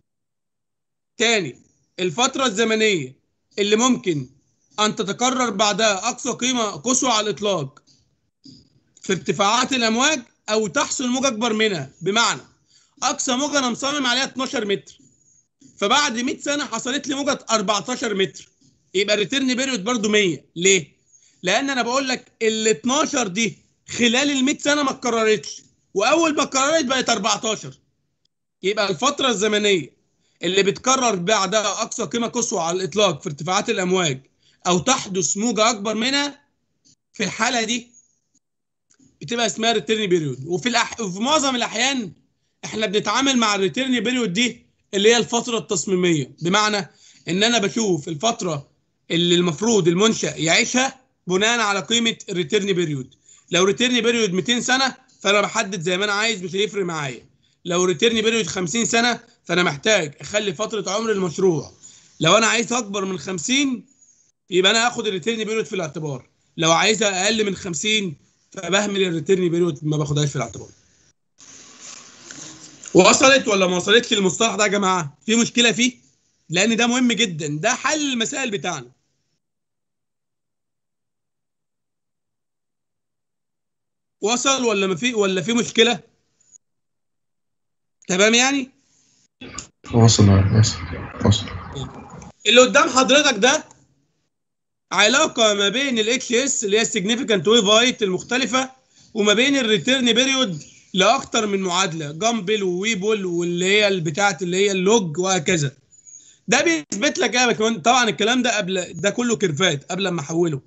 تاني الفتره الزمنيه اللي ممكن ان تتكرر بعدها اقصى قيمه قصوى على الاطلاق في ارتفاعات الامواج او تحصل موجه اكبر منها بمعنى اقصى موجه انا مصمم عليها 12 متر فبعد 100 سنه حصلت لي موجه 14 متر يبقى الريتيرن بيريود برضو 100 ليه؟ لان انا بقول لك ال 12 دي خلال ال 100 سنه ما اتكررتش واول ما اتكررت بقت 14 يبقى الفتره الزمنيه اللي بتكرر بعدها اقصى قيمه قصوى على الاطلاق في ارتفاعات الامواج او تحدث موجه اكبر منها في الحاله دي بتبقى اسمها ريتيرن بيريود وفي الأح... وفي معظم الاحيان احنا بنتعامل مع الريتيرن بيريود دي اللي هي الفتره التصميميه بمعنى ان انا بشوف الفتره اللي المفروض المنشا يعيشها بناء على قيمه الريتيرن بيريود لو ريتيرن بيريود 200 سنه فانا بحدد زي ما انا عايز مش هيفرق معايا لو ريتيرن بيريود 50 سنه فانا محتاج اخلي فتره عمر المشروع لو انا عايز اكبر من 50 يبقى انا هاخد الريتيرن بيريود في الاعتبار لو عايزها اقل من 50 فبهمل الريتيرن بيريود ما باخدهاش في الاعتبار وصلت ولا ما وصلتش المصطلح ده يا جماعه في مشكله فيه لان ده مهم جدا ده حل المسائل بتاعنا وصل ولا ما في ولا في مشكله تمام يعني وصل وصل وصل اللي قدام حضرتك ده علاقه ما بين الاتش اس اللي هي السيجنيفيكانت ويف هايت المختلفه وما بين الريتيرن بيريود لاكتر من معادله جامبل وويبول واللي هي بتاعه اللي هي اللوج وهكذا ده بيثبت لك ايه يا باشمهندس طبعا الكلام ده قبل ده كله كيرفات قبل ما احوله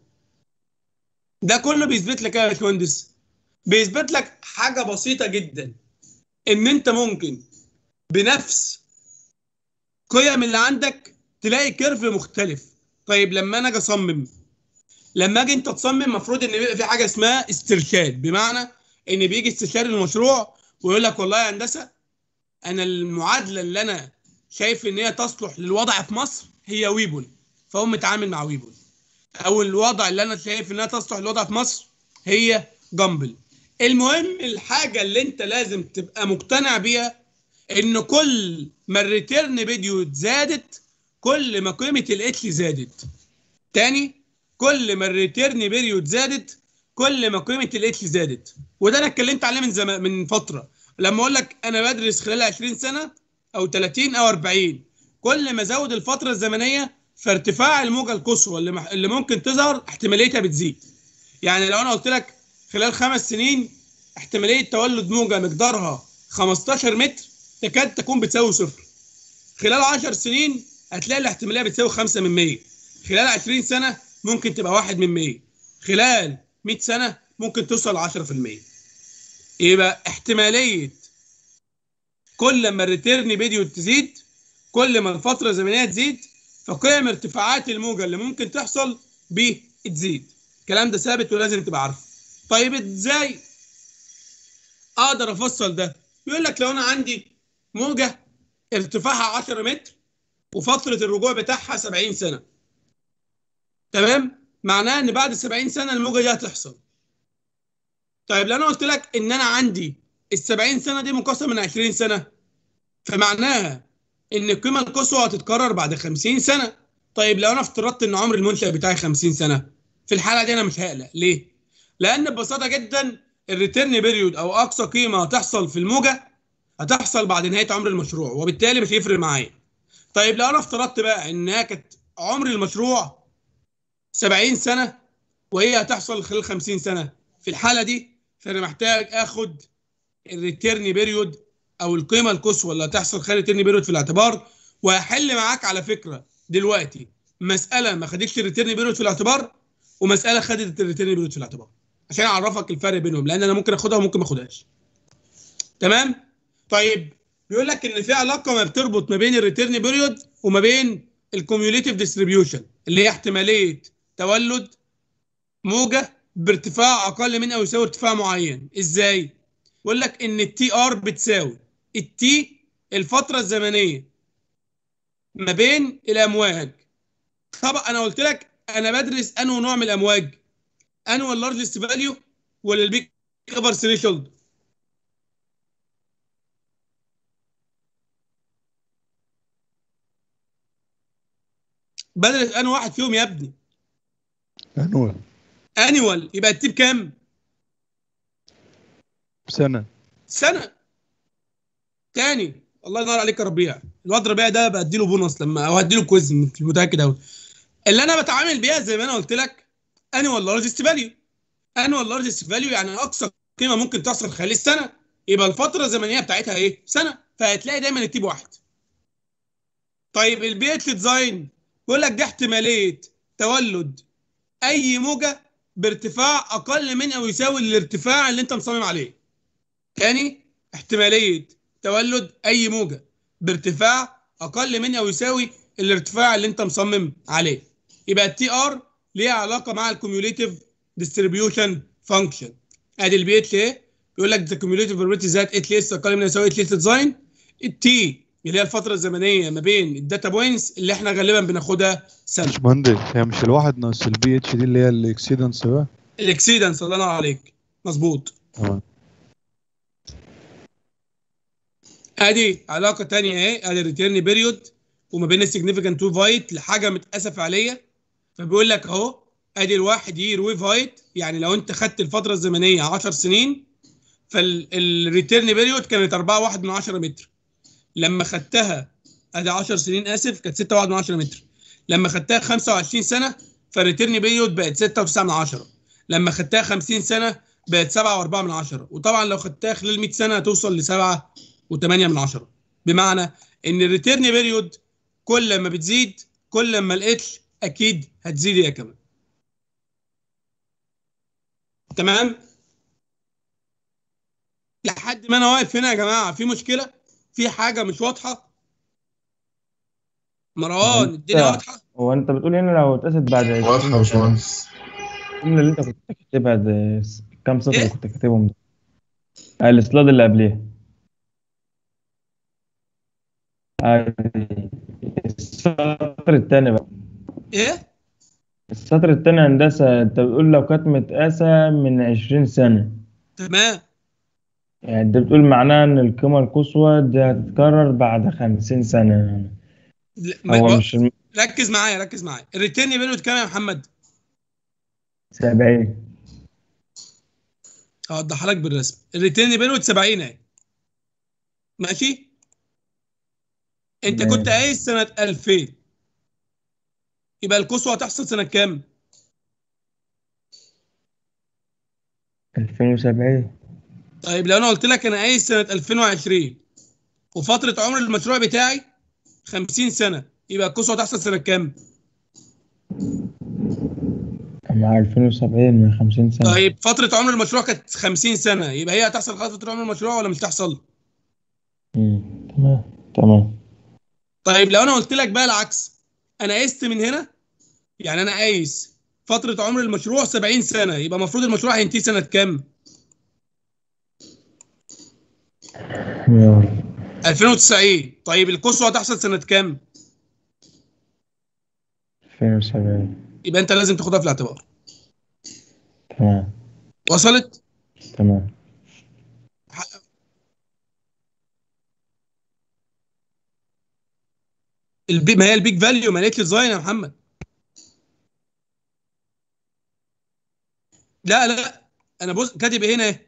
ده كله بيثبت لك ايه يا باشمهندس بيثبت لك حاجه بسيطه جدا ان انت ممكن بنفس قيم اللي عندك تلاقي كيرف مختلف طيب لما انا اجي اصمم لما اجي انت تصمم المفروض ان بيبقى في حاجه اسمها استرشاد بمعنى ان بيجي استشاري المشروع ويقول لك والله يا هندسه انا المعادله اللي انا شايف ان هي تصلح للوضع في مصر هي ويبول فهم متعامل مع ويبول او الوضع اللي انا شايف انها تصلح للوضع في مصر هي جامبل المهم الحاجه اللي انت لازم تبقى مقتنع بيها ان كل ما الريتيرن فيديو زادت كل ما قيمه الاتش زادت تاني كل ما الريتيرن بيريود زادت كل ما قيمه الاتش زادت وده انا اتكلمت عليه من زمان من فتره لما اقول لك انا بدرس خلال 20 سنه او 30 او 40 كل ما ازود الفتره الزمنيه فارتفاع الموجه القصوى اللي, مح... اللي ممكن تظهر احتماليتها بتزيد يعني لو انا قلت لك خلال خمس سنين احتماليه تولد موجه مقدارها 15 متر تكاد تكون بتساوي صفر خلال 10 سنين هتلاقي الاحتماليه بتساوي 5 من 100 خلال 20 سنه ممكن تبقى 1 من 100 خلال 100 سنه ممكن توصل ل 10% يبقى احتماليه كل ما الريتيرن فيديو تزيد كل ما الفتره الزمنيه تزيد فقيم ارتفاعات الموجه اللي ممكن تحصل بتزيد الكلام ده ثابت ولازم تبقى عارفه طيب ازاي اقدر افصل ده يقول لك لو انا عندي موجه ارتفاعها 10 متر وفتره الرجوع بتاعها 70 سنه تمام معناه ان بعد 70 سنه الموجه دي هتحصل طيب لو انا قلت لك ان انا عندي ال 70 سنه دي مقاسه من 20 سنه فمعناها ان القيمه القصوى هتتكرر بعد 50 سنه طيب لو انا افترضت ان عمر المنشأ بتاعي 50 سنه في الحاله دي انا مش هقلق ليه لان ببساطه جدا الريتيرن بيريود او اقصى قيمه هتحصل في الموجه هتحصل بعد نهايه عمر المشروع وبالتالي مش هيفرق معايا طيب لو انا افترضت بقى انها كانت عمر المشروع 70 سنه وهي هتحصل خلال 50 سنه في الحاله دي فانا محتاج اخد الريتيرن بيريود او القيمه القصوى اللي هتحصل خلال الريتيرن بيريود في الاعتبار وهحل معاك على فكره دلوقتي مساله ما خدتش الريتيرن بيريود في الاعتبار ومساله خدت الريتيرن بيريود في الاعتبار عشان اعرفك الفرق بينهم لان انا ممكن اخدها وممكن ما اخدهاش تمام طيب بيقول لك ان في علاقه ما بتربط ما بين الريتيرن بيريود وما بين الكوميوليتيف ديستريبيوشن اللي هي احتماليه تولد موجه بارتفاع اقل من او يساوي ارتفاع معين ازاي بيقول لك ان التي ار بتساوي التي الفتره الزمنيه ما بين الامواج طبعا انا قلت لك انا بدرس انه نوع من الامواج انو اللارجست فاليو ولا البيك ايفر ثريشولد بدرس انو واحد فيهم يا ابني انوال انيوال يبقى التيب كام سنة سنه تاني الله ينور عليك يا ربيع الواد ربيع ده بدي له بونص لما او هدي له كويز مش متاكد قوي اللي انا بتعامل بيها زي ما انا قلت لك انيوال لارجست فاليو انيوال لارجست فاليو يعني اقصى قيمه ممكن تحصل خلال السنه يبقى الفتره الزمنيه بتاعتها ايه سنه فهتلاقي دايما التيب واحد طيب البيت ديزاين بيقول لك دي احتماليه تولد اي موجه بارتفاع اقل من او يساوي الارتفاع اللي انت مصمم عليه تاني احتماليه تولد اي موجه بارتفاع اقل من او يساوي الارتفاع اللي انت مصمم عليه يبقى التي ار ليها علاقه مع الكوميوليتيف ديستريبيوشن فانكشن ادي البي اتش ايه بيقول لك ذا كوميوليتيف بروبابيلتي ذات اتش اس اقل من او يساوي اتش اس ديزاين التي اللي هي الفتره الزمنيه ما بين الداتا بوينتس اللي احنا غالبا بناخدها سنه باشمهندس هي مش الواحد ناقص البي اتش دي اللي هي الاكسيدنس بقى الاكسيدنس الله ينور عليك مظبوط تمام ادي علاقه تانية اهي ادي الريتيرن بيريود وما بين السيجنفيكانت ويف هايت لحاجه متقاسه فعليه فبيقول لك اهو ادي الواحد يير ويف هايت يعني لو انت خدت الفتره الزمنيه 10 سنين فالريتيرن بيريود كانت 4.1 من 10 متر لما خدتها ادي 10 سنين اسف كانت 6.1 من 10 متر لما خدتها 25 سنه فالريتيرن بيريود بقت 6.9 من 10 لما خدتها 50 سنه بقت 7.4 من 10 وطبعا لو خدتها خلال 100 سنه هتوصل ل 7 و8 من 10 بمعنى ان الريتيرن بيريود كل ما بتزيد كل ما الاتش اكيد هتزيد هي كمان تمام لحد ما انا واقف هنا يا جماعه في مشكله في حاجه مش واضحه مروان أنت- الدنيا واضحه هو انت بتقول هنا لو اتقست بعد 20 واضحة يا سنة، باشمهندس الجمله اللي انت كنت كاتبها ده س- كام سطر إيه؟ اللي كنت كاتبهم ده آه، السلايد اللي قبليه آه، السطر التاني بقى ايه السطر التاني هندسة انت بتقول لو كانت متقاسة من عشرين سنة تمام يعني انت بتقول معناها ان القيمة القصوى دي هتتكرر بعد خمسين سنة يعني لا، هو ب- مش الم- ركز معايا ركز معايا الريتيرن بيريود كام يا محمد سبعين هوضحها لك بالرسم الريتيرن بيريود 70 اهي ماشي انت ماشي. كنت قايس سنه 2000 يبقى القصوى هتحصل سنه كام ألفين وسبعين طيب لو انا قلت لك انا قايس سنه 2020 وفتره عمر المشروع بتاعي 50 سنه يبقى القصوى هتحصل سنه كام مع ألفين وسبعين من خمسين سنة طيب فتره عمر المشروع كانت 50 سنه يبقى هي هتحصل خلاص فتره عمر المشروع ولا مش تحصل مم. تمام تمام طيب لو انا قلت لك بقى العكس انا قست من هنا يعني انا قايس فتره عمر المشروع 70 سنه يبقى المفروض المشروع هينتهي سنه كام يلا. 2090 طيب القصوى هتحصل سنه كام ألفين وسبعين يبقى انت لازم تاخدها في الاعتبار تمام وصلت تمام البي ما هي البيك فاليو ما لقيتش ديزاين يا محمد لا لا انا بص كاتب ايه هنا ايه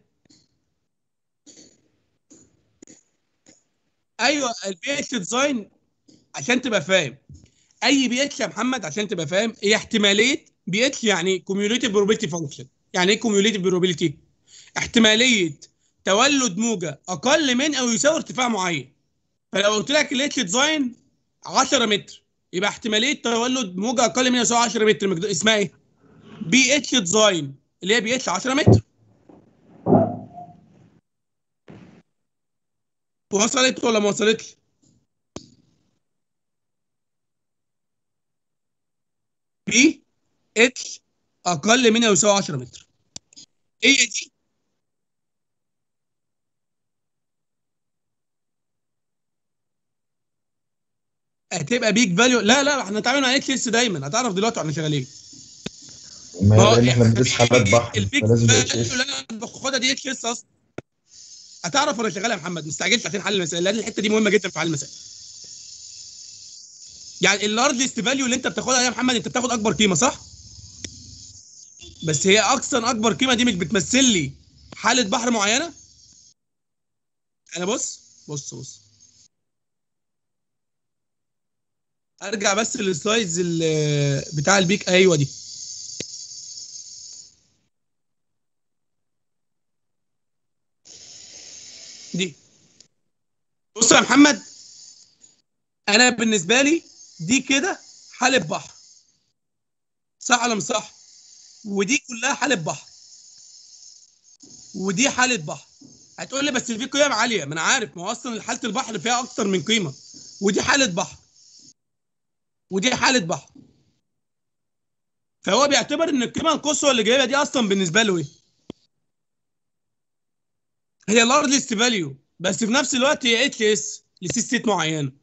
ايوه البي اتش ديزاين عشان تبقى فاهم اي بي اتش يا محمد عشان تبقى فاهم هي احتماليه بي اتش يعني كوميوليتيف بروبابيلتي فانكشن يعني ايه كوميوليتيف بروبابيلتي احتماليه تولد موجه اقل من او يساوي ارتفاع معين فلو قلت لك الاتش ديزاين 10 متر يبقى احتماليه تولد موجه اقل من او يساوي 10 متر مقدار- اسمها ايه بي اتش ديزاين اللي هي بي اتش 10 متر وصلت ولا ما وصلتش بي اتش اقل من او يساوي 10 متر هي دي هتبقى بيك فاليو لا لا احنا هنتعامل مع اتش اس دايما هتعرف دلوقتي واحنا شغالين ما ما هو هي لان احنا يعني بندرس حالات بحر البيك فلازم اتش فاليو اس اللي انا باخدها دي اتش اس اصلا هتعرف وانا شغال يا محمد ما تستعجلش عشان حل المسائل لان الحته دي مهمه جدا في حل المسائل يعني اللارجست فاليو اللي انت بتاخدها يا محمد انت بتاخد اكبر قيمه صح بس هي اقصى اكبر قيمه دي مش بتمثل لي حاله بحر معينه انا بص بص بص ارجع بس للسلايدز ال- بتاع البيك ايوه دي دي بص يا محمد انا بالنسبه لي دي كده حاله بحر صح ولا مش صح ودي كلها حاله بحر ودي حاله بحر هتقول لي بس في قيم عاليه ما انا عارف ما هو اصلا حاله البحر فيها اكتر من قيمه ودي حاله بحر ودي حاله بحر فهو بيعتبر ان القيمه القصوى اللي جايبها دي اصلا بالنسبه له ايه هي لارجست فاليو بس في نفس الوقت هي اتش اس لسي ستيت معينه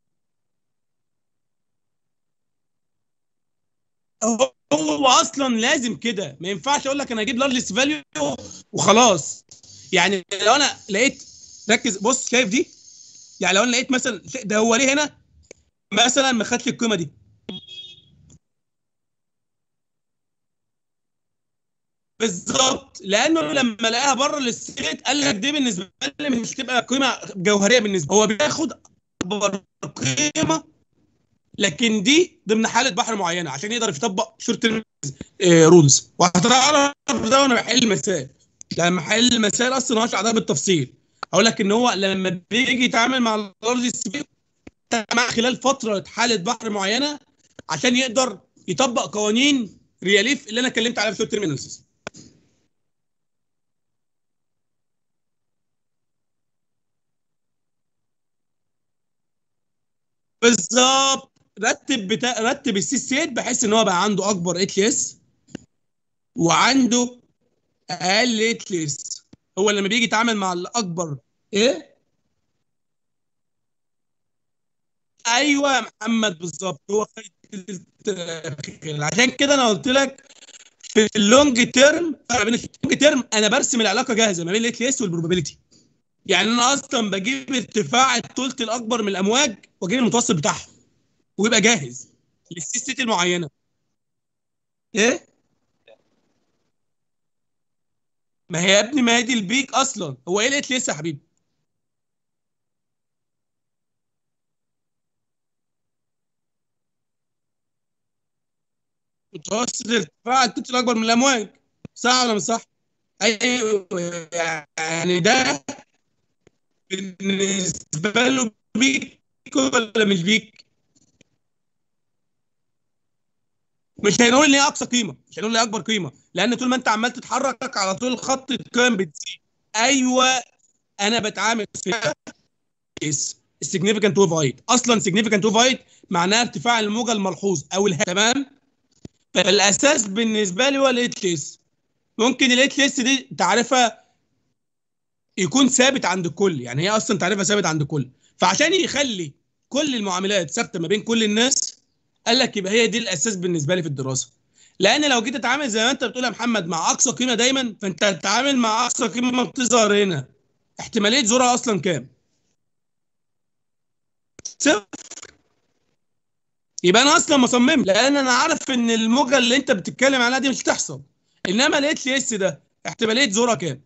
هو هو اصلا لازم كده ما ينفعش اقول لك انا هجيب لارجست فاليو وخلاص يعني لو انا لقيت ركز بص شايف دي يعني لو انا لقيت مثلا ده هو ليه هنا مثلا ما خدش القيمه دي بالظبط لانه لما لقاها بره الستيت قال لك دي بالنسبه لي مش تبقى قيمه جوهريه بالنسبه هو بياخد اكبر قيمه لكن دي ضمن حاله بحر معينه عشان يقدر يطبق شورت رولز وهتعرف ده وانا بحل المسائل لما احل المسائل اصلا هشرح ده بالتفصيل اقول لك ان هو لما بيجي يتعامل مع اللارج سكيل مع خلال فتره حاله بحر معينه عشان يقدر يطبق قوانين رياليف اللي انا اتكلمت عليها في شورت اناليسيس بالظبط رتب بتا... رتب السي ستيت بحيث ان هو بقى عنده اكبر اتش اس وعنده اقل اتش اس هو لما بيجي يتعامل مع الاكبر ايه ايوه يا محمد بالظبط هو عشان كده انا قلت لك في اللونج تيرم فرق بين اللونج تيرم انا برسم العلاقه جاهزه ما بين الاتش اس والبروبابيلتي يعني انا اصلا بجيب ارتفاع الثلث الاكبر من الامواج واجيب المتوسط بتاعها ويبقى جاهز للسي ستيت المعينه ايه ما هي يا ابني ما هي دي البيك اصلا هو ايه الاتش اس يا حبيبي متوسط ارتفاع الثلث الاكبر من الامواج صح ولا مش صح ايوه يعني ده بالنسبه له بيك ولا مش بيك مش هنقول ان هي اقصى قيمه مش هنقول ان هي اكبر قيمه لان طول ما انت عمال تتحرك على طول الخط القيم بتزيد ايوه انا بتعامل في السيجنيفيكانت ويف هايت اصلا سيجنيفيكانت ويف هايت معناها ارتفاع الموجه الملحوظ او الها تمام فالاساس بالنسبه لي هو الاتش اس ممكن الاتش اس دي تعرفها يكون ثابت عند الكل يعني هي اصلا تعريفها ثابت عند الكل فعشان يخلي كل المعاملات ثابته ما بين كل الناس قال لك يبقى هي دي الاساس بالنسبه لي في الدراسه لان لو جيت تتعامل زي ما انت بتقول يا محمد مع اقصى قيمه دايما فانت هتتعامل مع اقصى قيمه بتظهر هنا احتماليه ظهورها اصلا كام صفر يبقى انا اصلا مصمم لان انا عارف ان الموجه اللي انت بتتكلم عليها دي مش هتحصل انما الاتش اس ده احتماليه ظهورها كام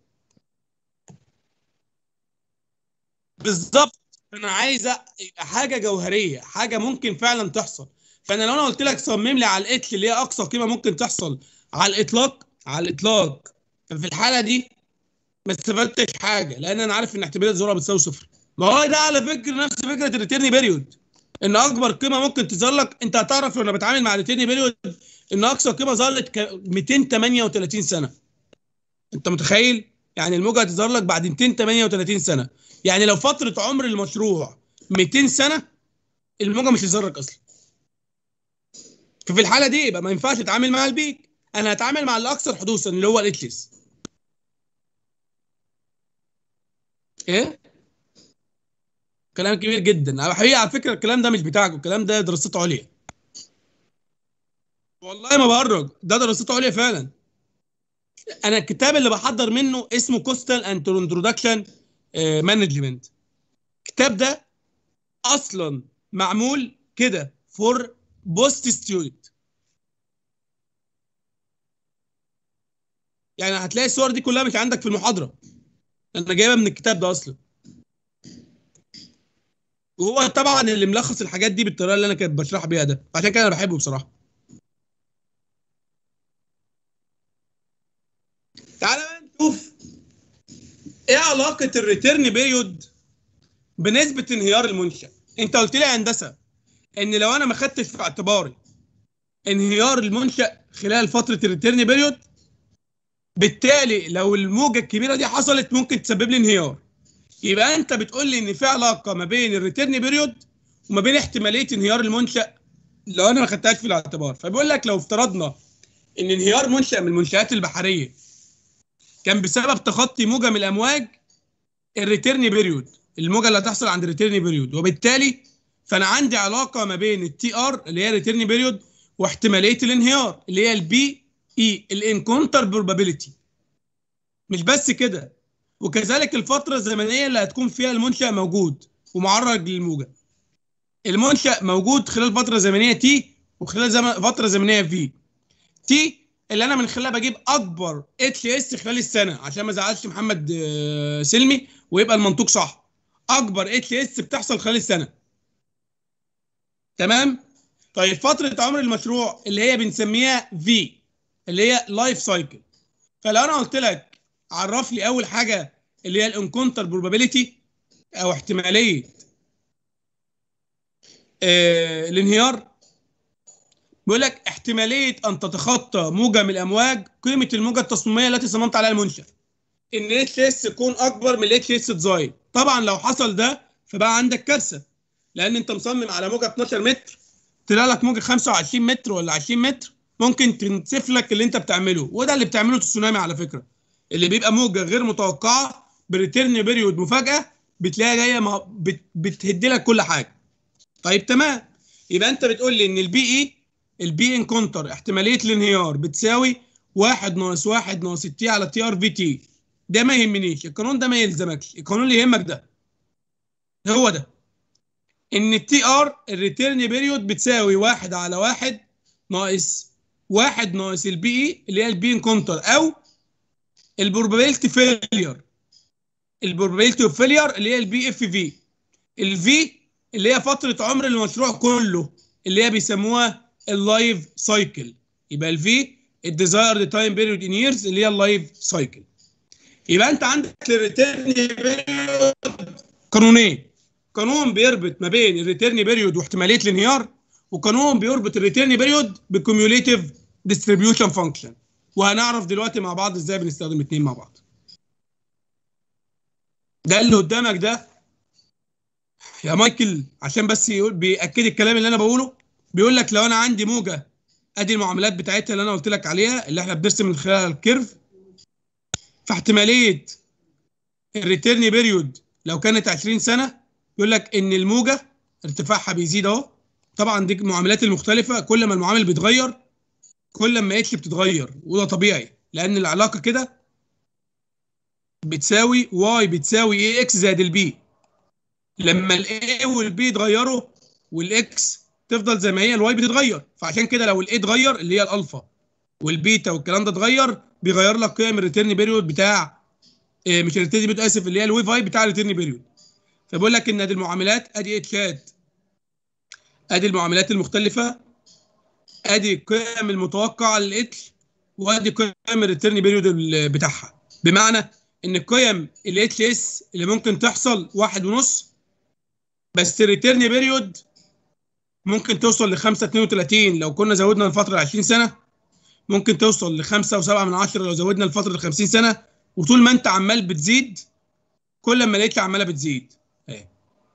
بالظبط انا عايز يبقى حاجه جوهريه حاجه ممكن فعلا تحصل فانا لو انا قلت لك صمم لي على الاتش اللي هي اقصى قيمه ممكن تحصل على الاطلاق على الاطلاق ففي الحاله دي ما استفدتش حاجه لان انا عارف ان احتماليه ظهورها بتساوي صفر ما هو ده على فكره نفس فكره الريتيرن بيريود ان اكبر قيمه ممكن تظهر لك انت هتعرف وانا بتعامل مع الريتيرن بيريود ان اقصى قيمه ظهرت 238 سنه انت متخيل يعني الموجه هتظهر لك بعد 238 سنه يعني لو فتره عمر المشروع 200 سنه الموجه مش هتظهر لك اصلا ففي الحاله دي يبقى ما ينفعش اتعامل مع البيك انا هتعامل مع الاكثر حدوثا اللي هو الاتلس ايه كلام كبير جدا حقيقه على فكره الكلام ده مش بتاعكم الكلام ده دراسات عليا والله ما بهرج ده دراسات عليا فعلا انا الكتاب اللي بحضر منه اسمه كوستال اند انترودكشن مانجمنت الكتاب ده اصلا معمول كده فور بوست ستودنت يعني هتلاقي الصور دي كلها مش عندك في المحاضره انا جايبها من الكتاب ده اصلا وهو طبعا اللي ملخص الحاجات دي بالطريقه اللي انا كنت بشرح بيها ده عشان كده انا بحبه بصراحه تعالى بقى نشوف ايه علاقه الريتيرن بيريود بنسبه انهيار المنشا انت قلت لي يا هندسه ان لو انا ما خدتش في اعتباري انهيار المنشا خلال فتره الريتيرن بيريود بالتالي لو الموجه الكبيره دي حصلت ممكن تسبب لي انهيار يبقى انت بتقول لي ان في علاقه ما بين الريتيرن بيريود وما بين احتماليه انهيار المنشا لو انا ما خدتهاش في الاعتبار فبيقول لك لو افترضنا ان انهيار منشا من المنشات البحريه كان بسبب تخطي موجه من الامواج الريتيرن بيريود الموجه اللي هتحصل عند الريتيرن بيريود وبالتالي فانا عندي علاقه ما بين التي ار اللي هي ريتيرن بيريود واحتماليه الانهيار اللي هي البي اي الانكونتر بروبابيلتي مش بس كده وكذلك الفتره الزمنيه اللي هتكون فيها المنشا موجود ومعرض للموجه المنشا موجود خلال فتره زمنيه تي وخلال زمن فتره زمنيه في تي اللي انا من خلالها بجيب اكبر اتش اس خلال السنه عشان ما ازعلش محمد آه، سلمي ويبقى المنطوق صح اكبر اتش اس بتحصل خلال السنه تمام طيب فتره عمر المشروع اللي هي بنسميها في اللي هي لايف سايكل فلو انا قلت لك عرف لي اول حاجه اللي هي الانكونتر بروبابيلتي او احتماليه آه الانهيار بيقول لك احتماليه ان تتخطى موجه من الامواج قيمه الموجه التصميميه التي صممت عليها المنشا ان الاتش اس يكون اكبر من الاتش اس ديزاين طبعا لو حصل ده فبقى عندك كارثه لان انت مصمم على موجه 12 متر طلع لك موجه 25 متر ولا 20 متر ممكن تنسف لك اللي انت بتعمله وده اللي بتعمله التسونامي على فكره اللي بيبقى موجه غير متوقعه بريتيرن بيريود مفاجاه بتلاقيها جايه مع- بت- بتهد لك كل حاجه طيب تمام يبقى انت بتقول لي ان البي اي البي انكونتر احتماليه الانهيار بتساوي 1 ناقص 1 ناقص التي على تي ار في تي ده ما يهمنيش القانون ده ما يلزمكش القانون اللي يهمك ده هو ده ان التي ار الريتيرن بيريود بتساوي 1 على 1 ناقص 1 ناقص البي اي اللي هي البي انكونتر او البروبابيلتي فيلير البروبابيلتي اوف فيلير اللي هي البي اف في الفي اللي هي فتره عمر المشروع كله اللي هي بيسموها اللايف سايكل يبقى الفي الديزايرد تايم بيريود ان ييرز اللي هي اللايف سايكل يبقى انت عندك الريتيرن بيريود قانونين قانون بيربط ما بين الريتيرن بيريود واحتماليه الانهيار وقانون بيربط الريتيرن بيريود بالكوميوليتيف ديستريبيوشن فانكشن وهنعرف دلوقتي مع بعض ازاي بنستخدم الاثنين مع بعض ده اللي قدامك ده يا مايكل عشان بس يقول بيأكد الكلام اللي انا بقوله بيقول لك لو انا عندي موجه ادي المعاملات بتاعتها اللي انا قلت لك عليها اللي احنا بنرسم من خلالها الكيرف فاحتماليه الريتيرن بيريود لو كانت 20 سنه يقول لك ان الموجه ارتفاعها بيزيد اهو طبعا دي المعاملات المختلفه كل ما المعامل بيتغير كل ما اتش بتتغير وده طبيعي لان العلاقه كده بتساوي واي بتساوي اي اكس زائد البي لما الاي والبي يتغيروا والاكس تفضل زي ما هي الواي بتتغير فعشان كده لو الاي اتغير اللي هي الالفا والبيتا والكلام ده اتغير بيغير لك قيم الريتيرن بيريود بتاع إيه مش الريتيرن بيريود اسف اللي هي الوي فاي بتاع الريتيرن بيريود فبقول لك ان ادي المعاملات ادي اتشات ادي المعاملات المختلفه ادي القيم المتوقعه للاتش وادي قيم الريتيرن بيريود ال- بتاعها بمعنى ان القيم الاتش اس اللي ممكن تحصل واحد ونص بس الريتيرن بيريود ممكن توصل ل 5 32 لو كنا زودنا الفتره ل 20 سنه ممكن توصل ل 5 و7 من 10 لو زودنا الفتره ل 50 سنه وطول ما انت عمال بتزيد كل ما الاتش عماله بتزيد اهي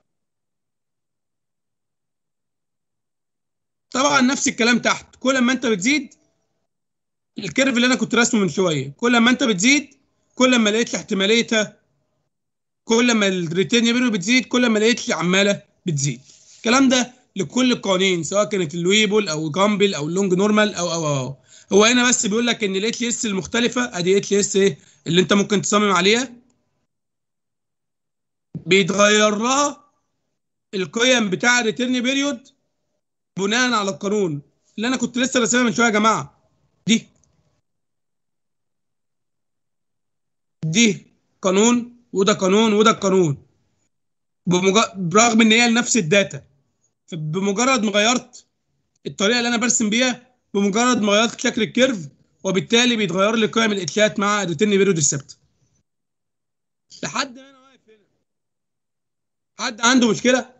طبعا نفس الكلام تحت كل ما انت بتزيد الكيرف اللي انا كنت راسمه من شويه كل ما انت بتزيد كل ما لقيت احتماليتها كل ما الريتيرن بينه بتزيد كل ما لقيت عماله بتزيد الكلام ده لكل القوانين سواء كانت الويبل او جامبل او اللونج نورمال او او او هو هنا بس بيقول لك ان الاتش اس المختلفه ادي اتش اس ايه اللي انت ممكن تصمم عليها بيتغير لها القيم بتاع الريتيرن بيريود بناء على القانون اللي انا كنت لسه راسمها من شويه يا جماعه دي دي قانون وده قانون وده قانون بمجرد برغم ان هي نفس الداتا بمجرد ما غيرت الطريقه اللي انا برسم بيها بمجرد ما غيرت شكل الكيرف وبالتالي بيتغير لي قيم الاتشات مع الريتيرن بيريود الثابته لحد ما انا واقف هنا حد عنده مشكله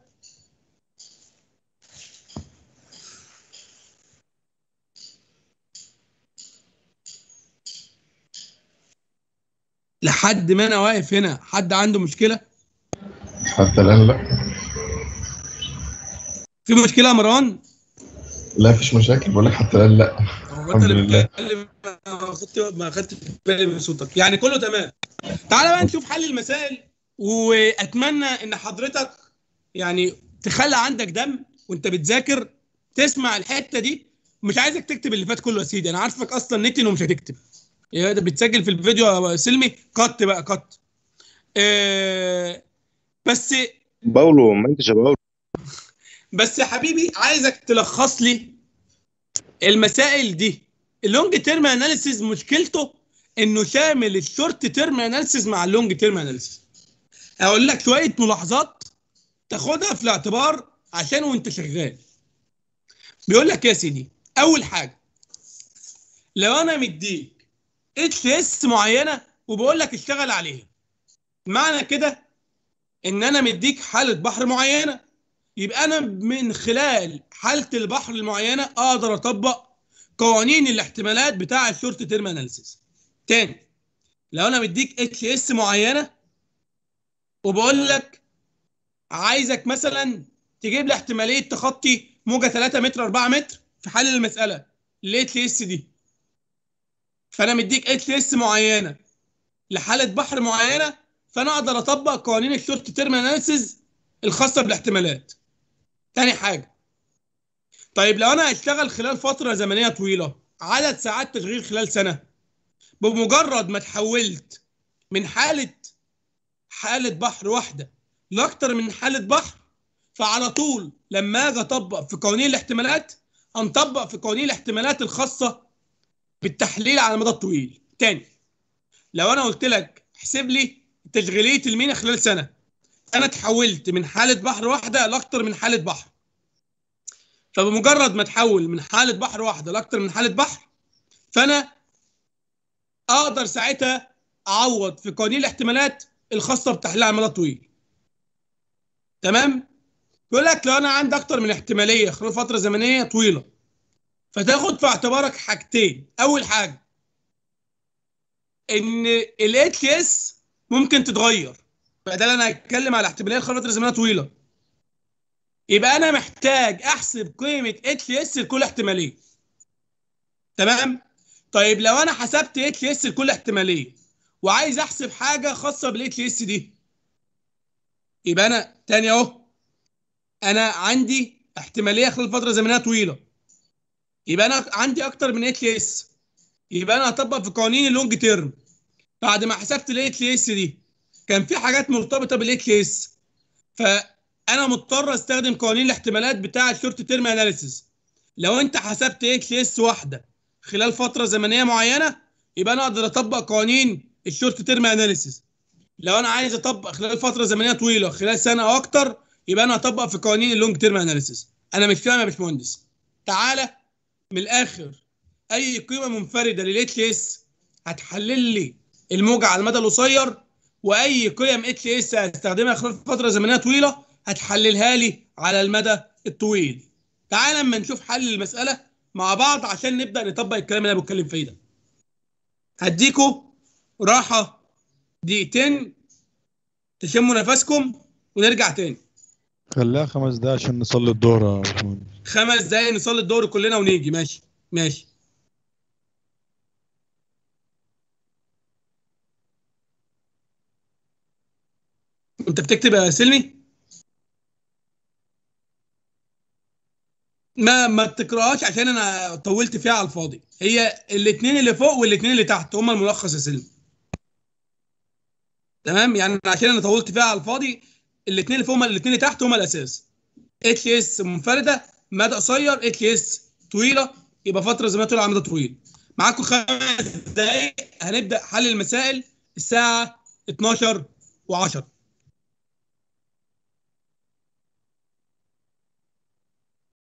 لحد ما انا واقف هنا حد عنده مشكله حتى الآن لا في مشكله يا مروان لا فيش مشاكل بقول لك حتى الآن لا هو الحمد انت اللي لله. بتتكلم ما خدت ما خدت بالي من صوتك يعني كله تمام تعالى بقى نشوف حل المسائل واتمنى ان حضرتك يعني تخلي عندك دم وانت بتذاكر تسمع الحته دي مش عايزك تكتب اللي فات كله يا سيدي انا عارفك اصلا نتن ومش هتكتب يا ده بتسجل في الفيديو يا سلمي قط بقى قط آه بس باولو ما انتش يا باولو بس يا حبيبي عايزك تلخص لي المسائل دي اللونج تيرم اناليسيز مشكلته انه شامل الشورت تيرم اناليسيز مع اللونج تيرم اناليسيز اقول لك شويه ملاحظات تاخدها في الاعتبار عشان وانت شغال بيقول لك يا سيدي اول حاجه لو انا مديك اتش اس معينه وبقول لك اشتغل عليها معنى كده ان انا مديك حاله بحر معينه يبقى انا من خلال حاله البحر المعينه اقدر اطبق قوانين الاحتمالات بتاع الشورت تيرم اناليسيس تاني لو انا مديك اتش اس معينه وبقول لك عايزك مثلا تجيب لي احتماليه تخطي موجه 3 متر 4 متر في حل المساله الاتش اس دي فانا مديك اتش اس معينه لحاله بحر معينه فانا اقدر اطبق قوانين الشورت تيرم اناليسيز الخاصه بالاحتمالات تاني حاجه طيب لو انا هشتغل خلال فتره زمنيه طويله عدد ساعات تشغيل خلال سنه بمجرد ما تحولت من حاله حاله بحر واحده لاكتر من حاله بحر فعلى طول لما اجي اطبق في قوانين الاحتمالات هنطبق في قوانين الاحتمالات الخاصه بالتحليل على المدى الطويل تاني لو انا قلت لك احسب لي تشغيليه المينا خلال سنه انا اتحولت من حاله بحر واحده لاكتر من حاله بحر فبمجرد ما اتحول من حاله بحر واحده لاكتر من حاله بحر فانا اقدر ساعتها اعوض في قوانين الاحتمالات الخاصه بتحليل على المدى الطويل تمام يقول لك لو انا عندي اكتر من احتماليه خلال فتره زمنيه طويله فتاخد في اعتبارك حاجتين اول حاجه ان الاتش اس ممكن تتغير بدل انا هتكلم على احتماليه خلال فتره زمنيه طويله يبقى انا محتاج احسب قيمه اتش اس لكل احتماليه تمام طيب لو انا حسبت اتش اس لكل احتماليه وعايز احسب حاجه خاصه بالاتش اس دي يبقى انا تاني اهو انا عندي احتماليه خلال فتره زمنيه طويله يبقى انا عندي اكتر من اتش اس يبقى انا هطبق في قوانين اللونج تيرم بعد ما حسبت الاتش اس دي كان في حاجات مرتبطه بالاتش اس فانا مضطر استخدم قوانين الاحتمالات بتاع الشورت تيرم اناليسيس لو انت حسبت اتش اس واحده خلال فتره زمنيه معينه يبقى انا اقدر اطبق قوانين الشورت تيرم اناليسيس لو انا عايز اطبق خلال فتره زمنيه طويله خلال سنه او اكتر يبقى انا هطبق في قوانين اللونج تيرم اناليسيس انا مش فاهم يا باشمهندس تعالى من الاخر اي قيمه منفرده للاتش اس هتحلل لي الموجه على المدى القصير واي قيم اتش اس هستخدمها خلال فتره زمنيه طويله هتحللها لي على المدى الطويل تعال اما نشوف حل المساله مع بعض عشان نبدا نطبق الكلام اللي انا بتكلم فيه ده هديكوا راحه دقيقتين تشموا نفسكم ونرجع تاني خليها خمس دقايق عشان نصلي الظهر يا باشمهندس خمس دقايق نصلي الدور كلنا ونيجي ماشي ماشي انت بتكتب يا سلمي ما ما تقراهاش عشان انا طولت فيها على الفاضي هي الاثنين اللي فوق والاثنين اللي تحت هما الملخص يا سلمي تمام يعني عشان انا طولت فيها على الفاضي الاثنين اللي فوق هما الاثنين اللي تحت هما الاساس اتش اس منفرده مدى قصير اتش اس طويله يبقى فتره زمنيه طويله على مدى طويل معاكم خمس دقائق هنبدا حل المسائل الساعه 12 و10